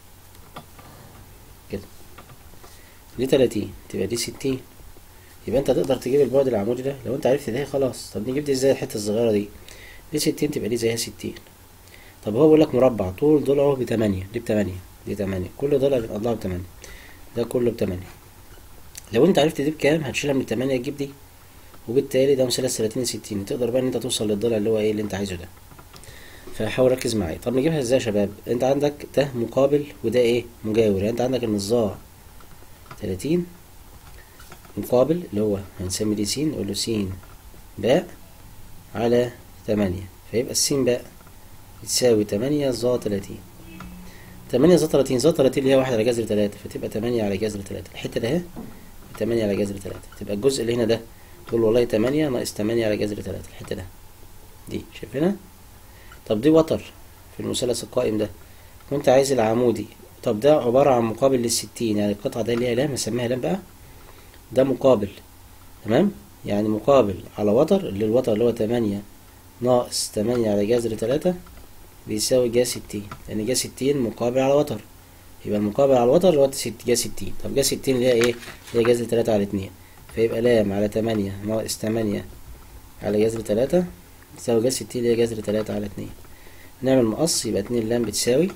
كده دي تلاتين تبقى دي ستين يبقى انت تقدر تجيب البعد العمودي ده لو انت عرفت ده خلاص طب نجيب دي ازاي الحتة الصغيرة دي دي ستين تبقى دي زيها ستين طب هو بيقول لك مربع طول ضلعه بتمانية دي بتمانية دي تمانية كل ضلع من أضلاعه بتمانية ده كله بتمانية لو انت عرفت دي بكام هتشيلها من التمانية تجيب دي وبالتالي ده مثلث تلاتين ستين تقدر بقى ان انت توصل للضلع اللي هو ايه اللي انت عايزه ده فحاول ركز معايا طب نجيبها ازاي يا شباب انت عندك ده مقابل وده ايه مجاور يعني انت عندك النظاع تلاتين مقابل اللي هو هنسمي دي س نقول له س باء على تمانية فيبقى السين باء تساوي تمانية ظا تلاتين تمانية ظا تلاتين ظا تلاتين اللي هي واحد على جذر تلاتة فتبقى تمانية على جذر تلاتة الحتة ده اهي تمانية على جذر تلاتة تبقى الجزء اللي هنا ده تقول والله تمانية ناقص تمانية على جذر تلاتة الحتة ده دي شايفينها طب دي وتر في المثلث القائم ده وانت عايز العمودي طب ده عبارة عن مقابل للستين يعني القطعة ده اللي هي لام نسميها لام بقى ده مقابل تمام يعني مقابل على وتر اللي الوتر اللي هو تمانية ناقص تمانية على جذر تلاتة بيساوي جا ستين لأن جا ستين مقابل على وتر يبقى المقابل على الوتر اللي هو جا ستين طب جا ستين اللي هي ايه؟ اللي هي جذر تلاتة على اتنين فيبقى لام على تمانية ناقص تمانية على جذر تلاتة تساوي جذر ستين اللي هي جذر تلاتة على اتنين نعمل مقص يبقى اتنين لام بتساوي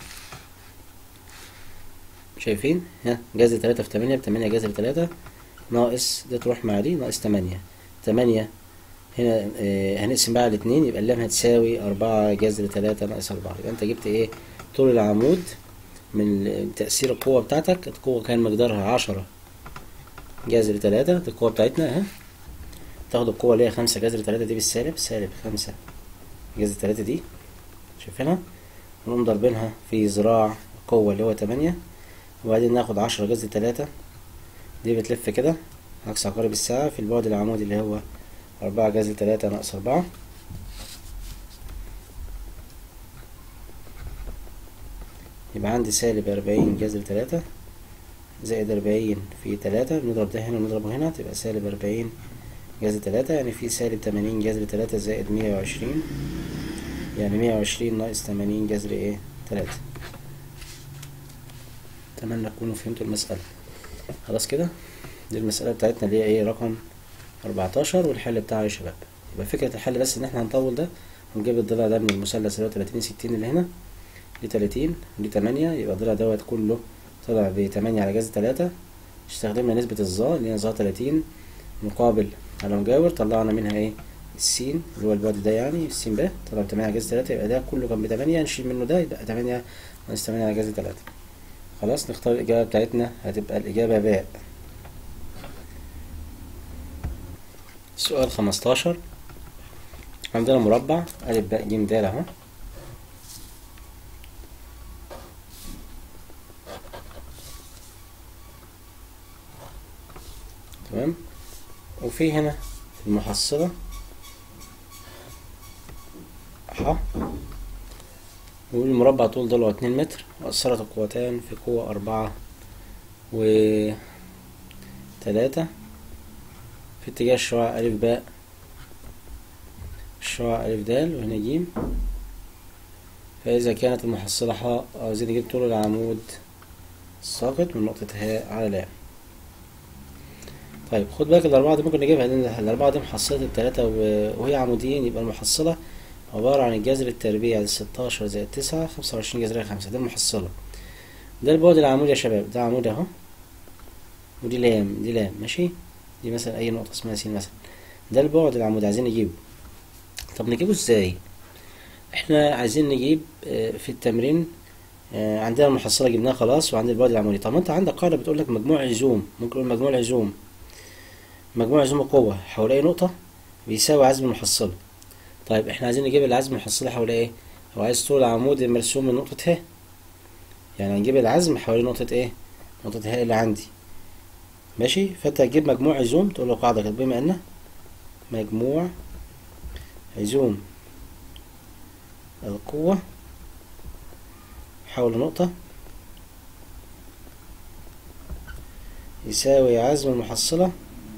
شايفين ها جذر تلاتة في تمانية بتمانية جذر تلاتة ناقص دي تروح مع دي ناقص تمانية تمانية هنا اه هنقسم بقى على اتنين يبقى اللام هتساوي أربعة جذر تلاتة ناقص أربعة يبقى أنت جبت إيه طول العمود من تأثير القوة بتاعتك القوة كان مقدارها عشرة جذر تلاتة دي القوة بتاعتنا اهي تاخد القوة اللي هي خمسة جذر تلاتة دي بالسالب سالب خمسة جذر تلاتة دي شايفينها ونقوم ضاربينها في ذراع القوة اللي هو تمانية وبعدين ناخد عشرة جذر تلاتة دي بتلف كده عكس عقارب الساعة في البعد العمودي اللي هو أربعة جذر تلاتة ناقص أربعة يبقى عندي سالب أربعين جذر تلاتة زائد أربعين في تلاتة نضرب ده هنا ونضربه هنا تبقى سالب أربعين جذر تلاتة يعني في سالب تمانين جذر تلاتة زائد مية وعشرين يعني مية وعشرين ناقص تمانين جذر ايه تلاتة أتمنى تكونوا فهمتوا المسألة خلاص كده دي المسألة بتاعتنا اللي هي ايه رقم أربعتاشر والحل بتاعها يا شباب يبقى فكرة الحل بس إن احنا هنطول ده ونجيب الضلع ده من المثلث اللي هو تلاتين ستين اللي هنا دي تلاتين ودي تمانية يبقى الضلع دوت كله طلع بتمانية على جذر تلاتة استخدمنا نسبة الظا اللي هي ظا تلاتين مقابل على مجاور طلعنا منها ايه السين اللي هو البعد ده يعني السين ب طلع بتمانية على جذر تلاتة يبقى ده كله كان بتمانية نشيل منه ده يبقى تمانية ناقص تمانية على جذر تلاتة خلاص نختار الإجابة بتاعتنا هتبقى الإجابة باء سؤال خمستاشر عندنا مربع ألف باء ج د أهو تمام وفي هنا في المحصلة ح والمربع طول ضلعه اتنين متر وأثرت القوتان في قوة أربعة و تلاتة في اتجاه الشعاع ألف باء الشعاع ألف دال وهنا جيم فإذا كانت المحصلة ح عايزين نجيب طول العمود الساقط من نقطة هاء على لام طيب خد بالك الأربعة دي ممكن نجيبها لأن الأربعة دي محصلة التلاتة وهي عموديين يبقى المحصلة عبارة عن الجذر التربيعي لستاشر زائد تسعة خمسة وعشرين جذرية خمسة دي المحصلة ده البعد العمودي يا شباب ده عمود اهو ودي لام دي لام ماشي دي مثلا أي نقطة اسمها س مثلا ده البعد العمودي عايزين نجيبه طب نجيبه ازاي احنا عايزين نجيب في التمرين عندنا المحصلة جبناها خلاص وعندنا البعد العمودي طب انت عندك قاعدة بتقول لك مجموع عزوم ممكن نقول مجموع العزوم مجموع عزوم القوة حول أي نقطة بيساوي عزم المحصلة طيب احنا عايزين نجيب العزم المحصلة حول ايه هو عايز طول العمود المرسوم من نقطة ه يعني هنجيب العزم حوالين نقطة ايه نقطة ه اللي عندي ماشي فانت هتجيب مجموع عزوم تقول له قاعدة كده بما ان مجموع عزوم القوة حول نقطة يساوي عزم المحصلة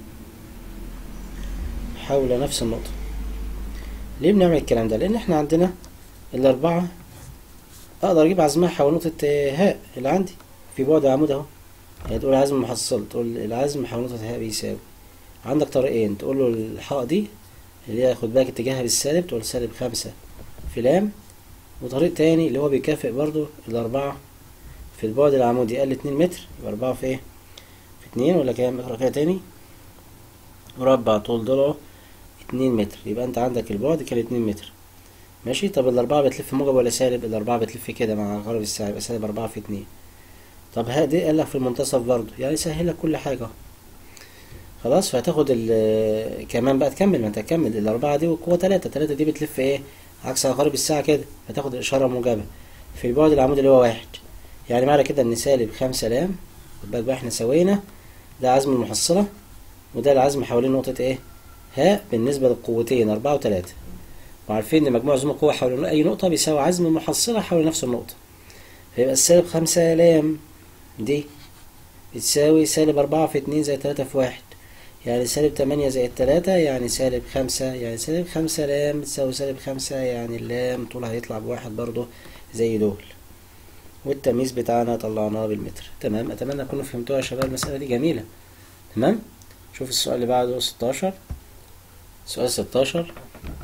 حول نفس النقطة ليه بنعمل الكلام ده لان احنا عندنا الاربعة اقدر اجيب عزمها حول نقطة هاء اللي عندي في بعد عمود اهو يعني تقول عزم محصل تقول العزم حول نقطة هاء بيساوي عندك طريقين تقول له الحاء دي اللي هي خد بالك اتجاهها بالسالب تقول سالب خمسة في لام وطريق تاني اللي هو بيكافئ برضو الأربعة في البعد العمودي قال اتنين متر يبقى أربعة في ايه؟ في اتنين ولا كام؟ اقرا كده تاني مربع طول ضلعه اتنين متر يبقى انت عندك البعد كان اتنين متر ماشي طب الأربعة بتلف موجب ولا سالب؟ الأربعة بتلف كده مع عقارب الساعة يبقى سالب أربعة في اتنين طب ها دي قال لك في المنتصف برضو يعني سهل لك كل حاجة خلاص فهتاخد ال كمان بقى تكمل ما انت هتكمل الأربعة دي والقوة تلاتة تلاتة دي بتلف ايه؟ عكس عقارب الساعة كده فتاخد الإشارة موجبة في البعد العمودي اللي هو واحد يعني معنى كده إن سالب خمسة لام خد بالك بقى احنا سوينا ده عزم المحصلة وده العزم حوالين نقطة ايه؟ هاء بالنسبة للقوتين أربعة وتلاتة وعارفين إن مجموع عزوم القوة حول أي نقطة بيساوي عزم المحصلة حول نفس النقطة فيبقى السالب خمسة لام دي بتساوي سالب أربعة في اتنين زائد تلاتة في واحد يعني سالب تمانية زائد تلاتة يعني سالب خمسة يعني سالب خمسة لام بتساوي سالب خمسة يعني اللام طولها هيطلع بواحد برضه زي دول والتمييز بتاعنا طلعناه بالمتر تمام أتمنى تكونوا فهمتوها يا شباب المسألة دي جميلة تمام شوف السؤال اللي بعده ستاشر سؤال ستاشر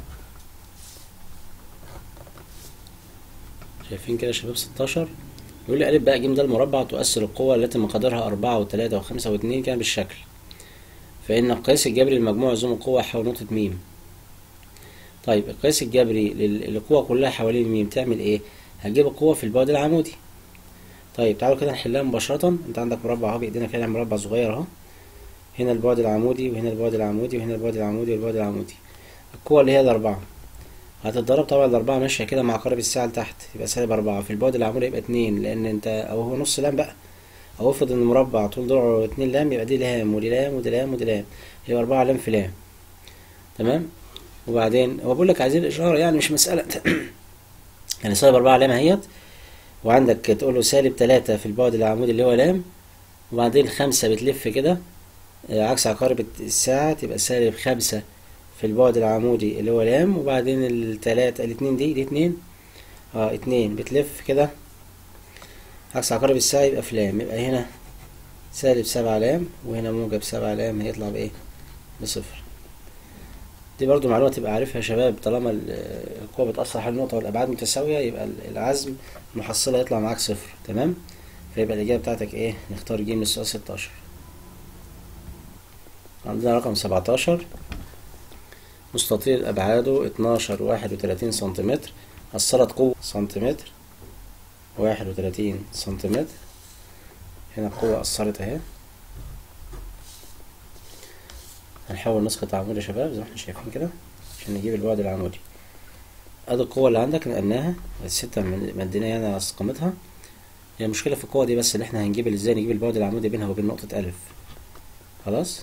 شايفين كده يا شباب ستاشر يقول لي ألف باء ج ده المربع تؤثر القوة التي مقدارها أربعة وتلاتة وخمسة واتنين كان بالشكل فإن القياس الجبري لمجموع عزوم القوة حول نقطة ميم طيب القياس الجبري للقوة كلها حوالين ميم تعمل ايه؟ هتجيب القوة في البعد العمودي طيب تعالوا كده نحلها مباشرة انت عندك مربع اهو بإيدينا كده مربع صغير اهو هنا البعد العمودي وهنا البعد العمودي وهنا البعد العمودي والبعد العمودي القوة اللي هي الأربعة هتتضرب طبعا الأربعة ماشية كده مع عقارب الساعة لتحت يبقى سالب أربعة في البعد العمودي يبقى اتنين لأن أنت أو هو نص لام بقى أو افرض إن مربع طول ضلعه اتنين لام يبقى دي لام ودي لام ودي لام ودي لام يبقى أربعة لام في لام تمام وبعدين هو بيقول لك عايزين الإشارة يعني مش مسألة يعني سالب أربعة لام اهيت وعندك تقول له سالب تلاتة في البعد العمودي اللي هو لام وبعدين خمسة بتلف كده آه، عكس عقارب الساعة تبقى سالب خمسة في البعد العمودي اللي هو لام وبعدين التلاتة الاتنين دي دي اتنين اه اتنين بتلف كده عكس عقارب الساعة يبقى في لام يبقى هنا سالب سبعة لام وهنا موجب سبعة لام هيطلع بإيه؟ بصفر دي برضو معلومة تبقى عارفها يا شباب طالما ال- القوة بتأثر على النقطة والأبعاد متساوية يبقى ال- العزم المحصلة يطلع معاك صفر تمام فيبقى الإجابة بتاعتك إيه نختار ج من السؤال ستاشر عندنا رقم سبعتاشر مستطيل أبعاده اتناشر واحد وتلاتين سنتيمتر أثرت قوة سنتيمتر واحد وتلاتين سنتيمتر هنا القوة أثرت أهي هنحول نسخة عمود يا شباب زي ما احنا شايفين كده عشان نجيب البعد العمودي ادي القوة اللي عندك نقلناها الستة من- مدينا يعني على قيمتها هي المشكلة في القوة دي بس اللي احنا هنجيب ازاي نجيب البعد العمودي بينها وبين نقطة ألف خلاص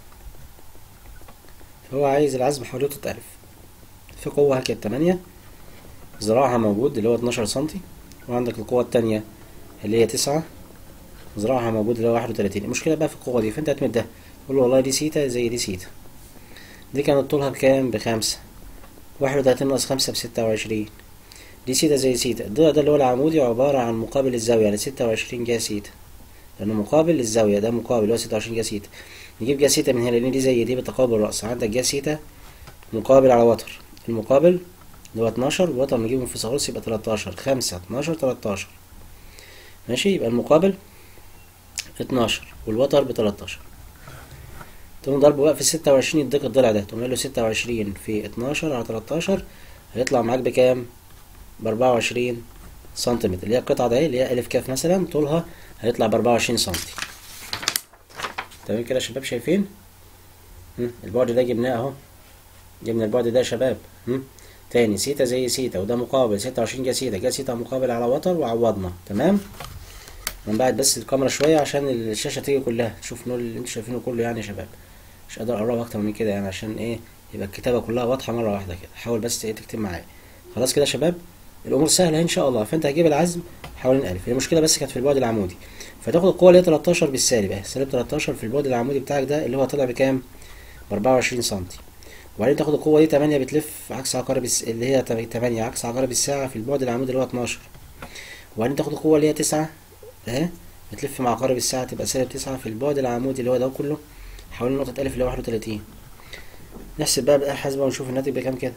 هو عايز العزم حوالي نقطة ألف في قوة كانت تمانية ذراعها موجود اللي هو اتناشر سنتي وعندك القوة التانية اللي هي تسعة ذراعها موجود اللي هو واحد وتلاتين المشكلة بقى في القوة دي فانت هتمدها تقول له والله دي سيتا زي دي سيتا دي كانت طولها بكام بخمسة واحد وتلاتين ناقص خمسة بستة وعشرين دي سيتا زي سيتا ده ده اللي هو العمودي عبارة عن مقابل الزاوية يعني ستة وعشرين جا سيتا لأنه مقابل للزاوية ده مقابل اللي هو ستة وعشرين جا سيتا نجيب جا سيتا من هنا لأن دي زي دي بتقابل الرأس عندك جا سيتا مقابل على وتر المقابل اللي هو اتناشر الوتر نجيبه في فيثاغورس يبقى تلاتاشر خمسة اتناشر تلاتاشر ماشي يبقى المقابل اتناشر والوتر بتلاتاشر تقوم ضربه بقى في ستة وعشرين يديك الضلع ده تقوم له ستة وعشرين في اتناشر على تلاتاشر هيطلع معاك بكام؟ بأربعة وعشرين سنتيمتر اللي هي القطعة دي اللي هي ألف كاف مثلا طولها هيطلع بأربعة وعشرين سنتي تمام كده يا شباب شايفين؟ هم، البعد ده جبناه اهو جبنا البعد ده يا شباب هم؟ تاني سيتا زي سيتا وده مقابل ستة وعشرين جا سيتا جا سيتا مقابل على وتر وعوضنا تمام؟ نبعد بس الكاميرا شوية عشان الشاشة تيجي كلها تشوف النور اللي انتوا شايفينه كله يعني يا شباب مش قادر اقرب اكتر من كده يعني عشان ايه يبقى الكتابة كلها واضحة مرة واحدة كده حاول بس ايه تكتب معايا خلاص كده يا شباب الامور سهلة اهي ان شاء الله فانت هتجيب العزم حوالين الف المشكلة بس كانت في البعد العمودي فتاخد القوة اللي هي 13 بالسالب اهي سالب 13 في البعد العمودي بتاعك ده اللي هو طلع بكام ب 24 سنتي وبعدين تاخد القوة دي 8 بتلف عكس عقارب الس... اللي هي 8 عكس عقارب الساعة في البعد العمودي اللي هو 12 وبعدين تاخد القوة اللي هي 9 اهي بتلف مع عقارب الساعة تبقى سالب 9 في البعد العمودي اللي هو ده كله حوالين نقطة ألف اللي هو 31 نحسب بقى بقى الحاسبة ونشوف الناتج بكام كده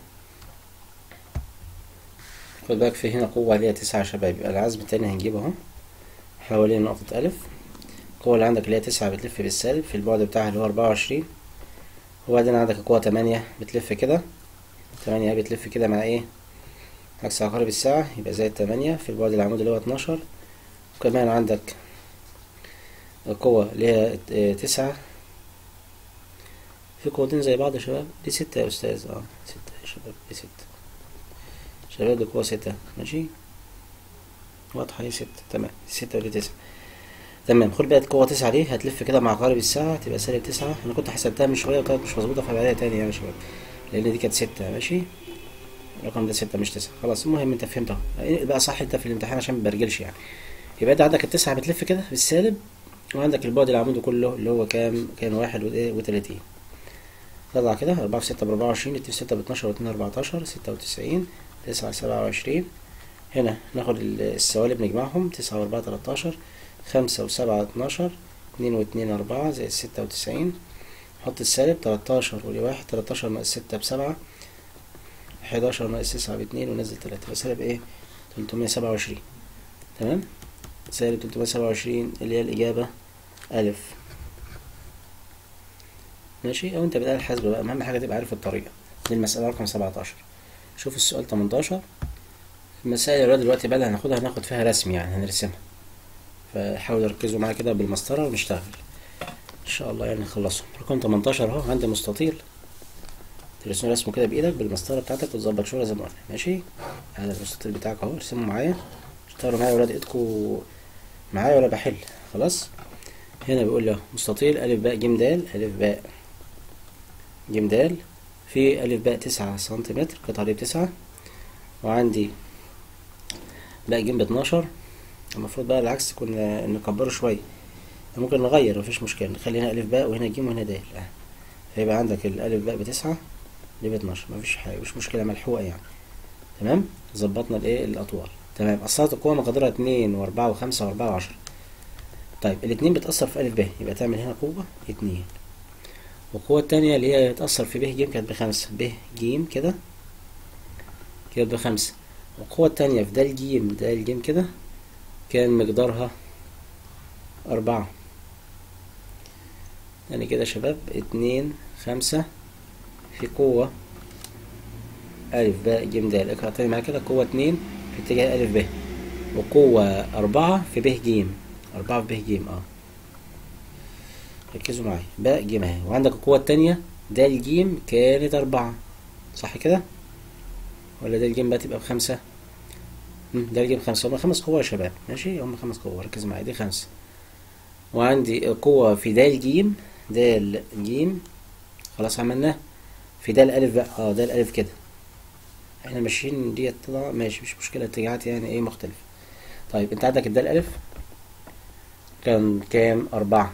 خد بالك في هنا قوة اللي هي 9 يا شباب يبقى العزم التاني هنجيبه اهو حوالين نقطة ألف القوة اللي عندك اللي هي 9 بتلف بالسالب في البعد بتاعها اللي هو 24 وبعدين عندك القوة 8 بتلف كده 8 بتلف كده مع ايه عكس عقارب الساعة يبقى زائد 8 في البعد العمودي اللي هو 12 وكمان عندك القوة اللي هي اه تسعة في قوتين زي بعض يا شباب دي ستة يا أستاذ اه ستة يا شباب دي ستة شباب دي قوة ستة ماشي واضحة هي ستة تمام ستة ودي تسعة تمام خد بقى قوة تسعة دي هتلف كده مع عقارب الساعة تبقى سالب تسعة أنا كنت حسبتها من شوية وكانت مش مظبوطة فبعدها تاني يعني يا شباب لأن دي كانت ستة ماشي الرقم ده ستة مش تسعة خلاص المهم أنت فهمت أهو بقى صح أنت في الامتحان عشان مبرجلش يعني يبقى أنت عندك التسعة بتلف كده بالسالب وعندك البعد العمودي كله اللي هو كام كان واحد وتلاتين طلع كده أربعة في ستة بأربعة وعشرين اتنين ستة باتناشر واتنين أربعتاشر ستة وتسعين تسعة سبعة وعشرين هنا ناخد السوالب نجمعهم تسعة وأربعة تلاتاشر خمسة وسبعة اتناشر اتنين واتنين أربعة زائد ستة وتسعين نحط السالب تلاتاشر ودي واحد تلاتاشر ناقص ستة بسبعة حداشر ناقص تسعة باتنين ونزل تلاتة فسالب ايه تلتمية سبعة وعشرين تمام سالب تلتمية سبعة وعشرين اللي هي الإجابة ألف ماشي أو أنت بدأ الحاسبة بقى أهم حاجة تبقى عارف الطريقة دي المسألة رقم سبعتاشر شوف السؤال تمنتاشر المسائل اللي دلوقتي بقى اللي هناخدها هناخد فيها رسم يعني هنرسمها فحاولوا ركزوا معايا كده بالمسطرة ونشتغل إن شاء الله يعني نخلصهم رقم تمنتاشر أهو عندي مستطيل ترسم رسمه كده بايدك بالمسطره بتاعتك وتظبط شغله زي ما قلنا ماشي هذا المستطيل بتاعك اهو ارسمه معايا اشتغلوا معايا يا ولاد ايدكوا معايا ولا بحل خلاص هنا بيقول له مستطيل الف باء ج د الف باء ج د في الف باء تسعة سنتيمتر قطعة دي بتسعة وعندي باء ج باتناشر المفروض بقى العكس كنا نكبره شوية ممكن نغير مفيش مشكلة نخلي هنا ألف باء وهنا ج وهنا د اه فيبقى عندك الألف باء بتسعة دي باتناشر مفيش حاجة مش مشكلة ملحوقة يعني تمام ظبطنا الايه الأطوال تمام أثرت القوة مقدارها اتنين وأربعة وخمسة وأربعة وعشرة طيب الاتنين بتأثر في ألف ب يبقى تعمل هنا قوة اتنين والقوة التانية اللي هي بتأثر في ب ج كانت بخمسة ب ج كده كده بخمسة والقوة التانية في د ج د ج كده كان مقدارها أربعة يعني كده يا شباب اتنين خمسة في قوة ألف باء ج د اقرأ تاني معايا كده قوة اتنين في اتجاه ألف ب وقوة أربعة في ب ج أربعة في ب ج اه ركزوا معايا باء ج اهي وعندك القوة التانية د ج كانت أربعة صح كده ولا د ج بقى تبقى بخمسة د ج بخمسة هما خمس قوة يا شباب ماشي هما خمس قوة ركز معايا دي خمسة وعندي قوة في د ج د ج خلاص عملناه في د الألف بقى اه د الألف كده احنا ماشيين ديت طلع ماشي مش مشكلة اتجاهات يعني ايه مختلفة طيب انت عندك الد الألف كان كام أربعة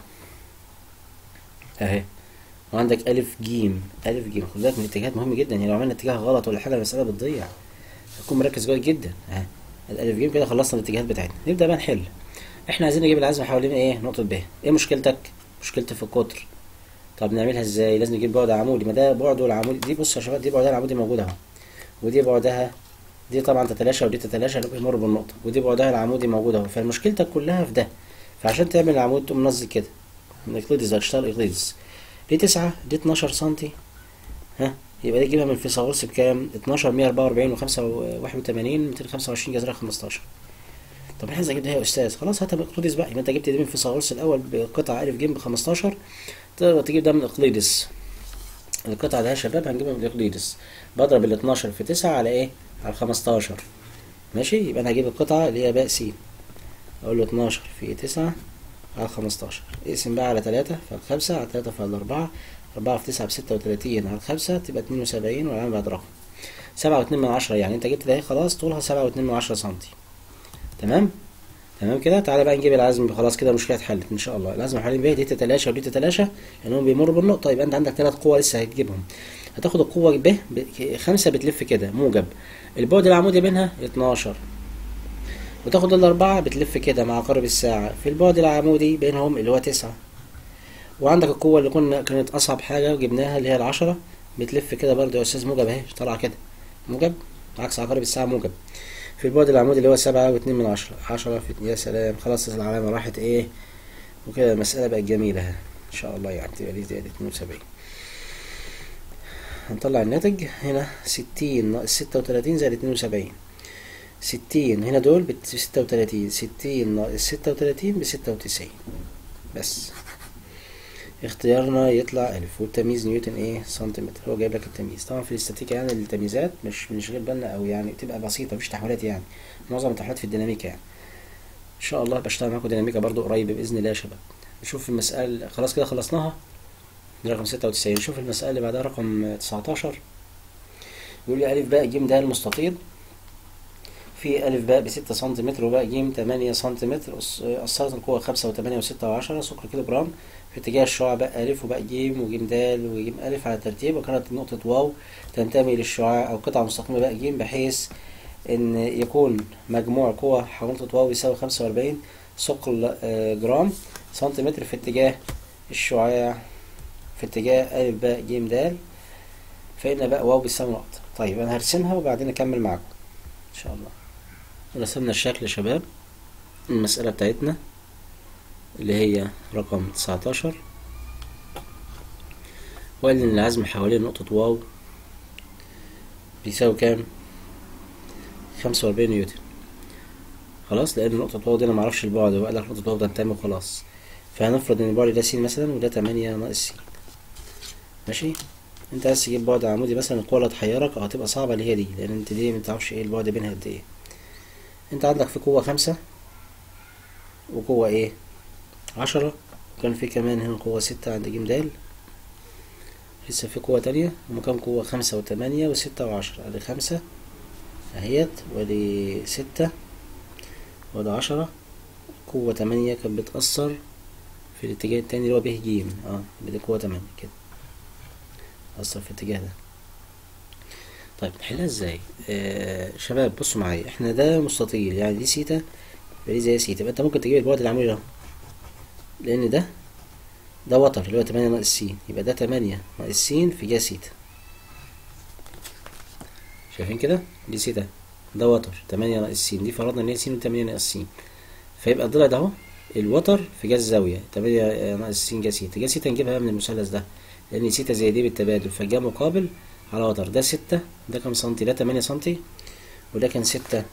اهي وعندك ألف جيم ألف جيم خد بالك من الاتجاهات مهم جدا يعني لو عملنا اتجاه غلط ولا حاجة المسألة بتضيع تكون مركز كويس جدا اهي الألف جيم كده خلصنا الاتجاهات بتاعتنا نبدأ بقى نحل احنا عايزين نجيب العزم حوالين ايه نقطة ب ايه مشكلتك مشكلتي في القطر طب نعملها ازاي لازم نجيب بعد عمودي ما ده بعده العمودي دي بص يا شباب دي بعدها العمودي موجود اهو ودي بعدها دي طبعا تتلاشى ودي تتلاشى يمر بالنقطة ودي بعدها العمودي موجود اهو فمشكلتك كلها في ده فعشان تعمل العمود تقوم منزل كده من اقليدس هتشتغل اقليدس دي تسعة دي اتناشر سنتي ها يبقى دي تجيبها من فيثاغورس بكام؟ اتناشر مية أربعة وأربعين وخمسة واحد وتمانين ميتين خمسة وعشرين جذرها خمستاشر طب احنا ازاي جبتها يا أستاذ؟ خلاص هاتها من اقليدس بقى يبقى أنت جبت دي من فيثاغورس الأول بقطعة ألف ج بخمستاشر تقدر تجيب ده من اقليدس القطعة ده يا شباب هنجيبها من اقليدس بضرب ال 12 في 9 على ايه؟ على 15 ماشي يبقى انا هجيب القطعة اللي هي باء س اقول له 12 في 9 على 15 اقسم بقى على 3 في 5 على 3 في 4 4 في 9 ب 36 على 5 تبقى 72 والعلامة بعد رقم 7 و2 من 10 يعني انت جبت ده اهي خلاص طولها 7 و2 من 10 سنتي تمام تمام كده تعالى بقى نجيب العزم خلاص كده المشكله اتحلت ان شاء الله العزم حوالين ب دي تتلاشى ودي تتلاشى لانهم بيمروا بالنقطه يبقى انت عندك ثلاث قوى لسه هتجيبهم هتاخد القوه ب خمسة بتلف كده موجب البعد العمودي بينها 12 وتاخد الأربعة بتلف كده مع عقارب الساعة في البعد العمودي بينهم اللي هو تسعة وعندك القوة اللي كنا كانت أصعب حاجة وجبناها اللي هي العشرة بتلف كده برضه يا أستاذ موجب أهي طالعة كده موجب عكس عقارب الساعة موجب في البعد العمودي اللي هو سبعة واتنين من عشرة عشرة في يا سلام خلاص العلامة راحت ايه وكده المسألة بقت جميلة ان شاء الله يعني تبقى دي زائد اتنين وسبعين هنطلع الناتج هنا ستين ناقص ستة وتلاتين زائد اتنين وسبعين ستين هنا دول بستة وتلاتين ستين ناقص ستة وتلاتين بستة وتسعين بس اختيارنا يطلع ألف والتمييز نيوتن ايه سنتيمتر هو جايب لك التمييز طبعا في الاستاتيكا يعني التمييزات مش بنشغل بالنا أو يعني بتبقى بسيطة مفيش تحويلات يعني معظم التحويلات في الديناميكا يعني إن شاء الله بشتغل معاكم ديناميكا برضو قريب بإذن الله يا شباب نشوف المسألة خلاص كده خلصناها دي رقم ستة وتسعين نشوف المسألة اللي بعدها رقم تسعتاشر يقول لي ألف باء ج د المستطيل في ألف باء بستة سنتيمتر وباء ج تمانية سنتيمتر أثرت القوة خمسة وتمانية وستة وعشرة سكر كيلو جرام في اتجاه الشعاع باء ألف وباء ج وج د وج ألف على ترتيب وكانت نقطة واو تنتمي للشعاع أو قطعة مستقيمة باء ج بحيث إن يكون مجموع قوة حول نقطة واو يساوي خمسة وأربعين ثقل جرام سنتيمتر في اتجاه الشعاع في اتجاه ألف باء ج د فإن باء واو بيساوي نقطة طيب أنا هرسمها وبعدين أكمل معاكم إن شاء الله رسمنا الشكل يا شباب المسألة بتاعتنا اللي هي رقم تسعتاشر وقال لي إن العزم حوالين نقطة واو بيساوي كام؟ خمسة وأربعين نيوتن خلاص لأن نقطة واو دي أنا معرفش البعد هو قال لك نقطة واو ده تنتمي وخلاص فهنفرض إن البعد ده س مثلا وده تمانية ناقص س ماشي انت عايز تجيب بعد عمودي مثلا القوة اللي هتحيرك اه هتبقى صعبة اللي هي دي لان انت دي متعرفش ايه البعد بينها قد ايه انت عندك في قوة خمسة وقوة ايه عشرة وكان في كمان هنا قوة ستة عند جيم دال لسه في قوة تانية هما كام قوة خمسة وتمانية وستة وعشرة ادي خمسة اهيت وادي ستة وادي عشرة قوة تمانية كانت بتأثر في الاتجاه التاني اللي هو ب ج اه بدي قوة تمانية كده أثر في الاتجاه ده طيب نحلها ازاي آه شباب بصوا معايا احنا ده مستطيل يعني دي سيتا يبقى دي زي سيتا يبقى انت ممكن تجيب البعد العمودي ده لان ده ده وتر اللي هو تمانية ناقص س يبقى ده تمانية ناقص س في جا سيتا شايفين كده دي سيتا ده وتر تمانية ناقص س دي فرضنا ان هي س وتمانية ناقص س فيبقى الضلع ده اهو الوتر في جا الزاوية تمانية ناقص س جا سيتا جا سيتا نجيبها من المثلث ده لان سيتا زي دي بالتبادل فجا مقابل على وتر ده ستة ده كام سنتي ده تمانية سنتي وده كان ستة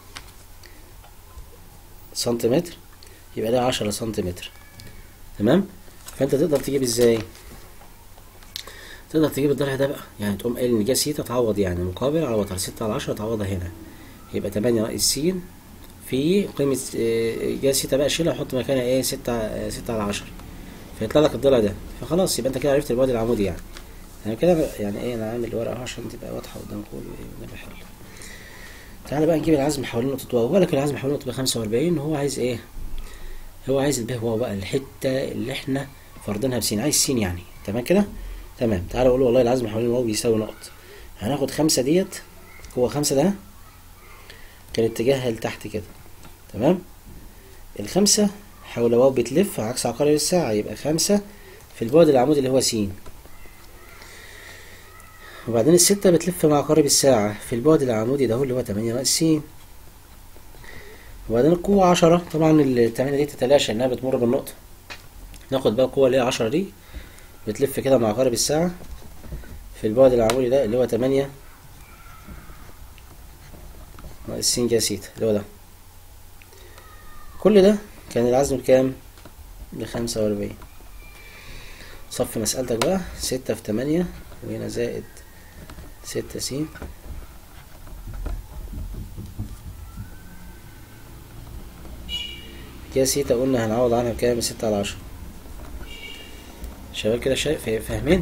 سنتيمتر يبقى ده عشرة سنتيمتر تمام فانت تقدر تجيب ازاي تقدر تجيب الضلع ده بقى يعني تقوم قايل ان جا سيتا تعوض يعني مقابل على وتر ستة على عشرة تعوضها هنا يبقى تمانية ناقص س في قيمة جا سيتا بقى شيلها وحط مكانها ايه ستة ستة على عشرة فيطلع لك الضلع ده فخلاص يبقى انت كده عرفت البعد العمودي يعني يعني كده يعني ايه انا عامل ورقه عشان تبقى واضحه قدامكم وانا بحل تعالى بقى نجيب العزم حوالين نقطه واو بالك العزم حوالين نقطه 45 هو عايز ايه هو عايز الب واو بقى الحته اللي احنا فرضينها بسين عايز سين يعني تمام كده تمام تعالى اقول والله العزم حوالين واو بيساوي نقط هناخد خمسة ديت هو خمسة ده كان اتجاهها لتحت كده تمام الخمسة حول واو بتلف عكس عقارب الساعة يبقى خمسة في البعد العمودي اللي هو س وبعدين الستة بتلف مع عقارب الساعة في البعد العمودي ده اللي هو تمانية ناقص س وبعدين القوة عشرة طبعا التمانية دي تتلاشى انها بتمر بالنقطة ناخد بقى القوة اللي هي عشرة دي بتلف كده مع عقارب الساعة في البعد العمودي ده اللي هو تمانية ناقص س جا سيتا اللي هو ده كل ده كان العزم بكام؟ بخمسة وأربعين صف مسألتك بقى ستة في تمانية وهنا زائد ستة س جا سيتا قلنا هنعوض عنها بكام ستة على عشرة شباب كده شايف فاهمين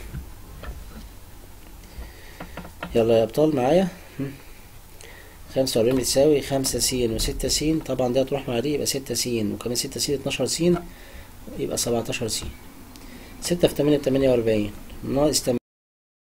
يلا يا أبطال معايا خمسة وأربعين بتساوي خمسة س وستة س طبعا دي هتروح مع دي يبقى ستة س وكمان ستة س اتناشر س يبقى سبعتاشر س ستة في تمانية بتمانية وأربعين ناقص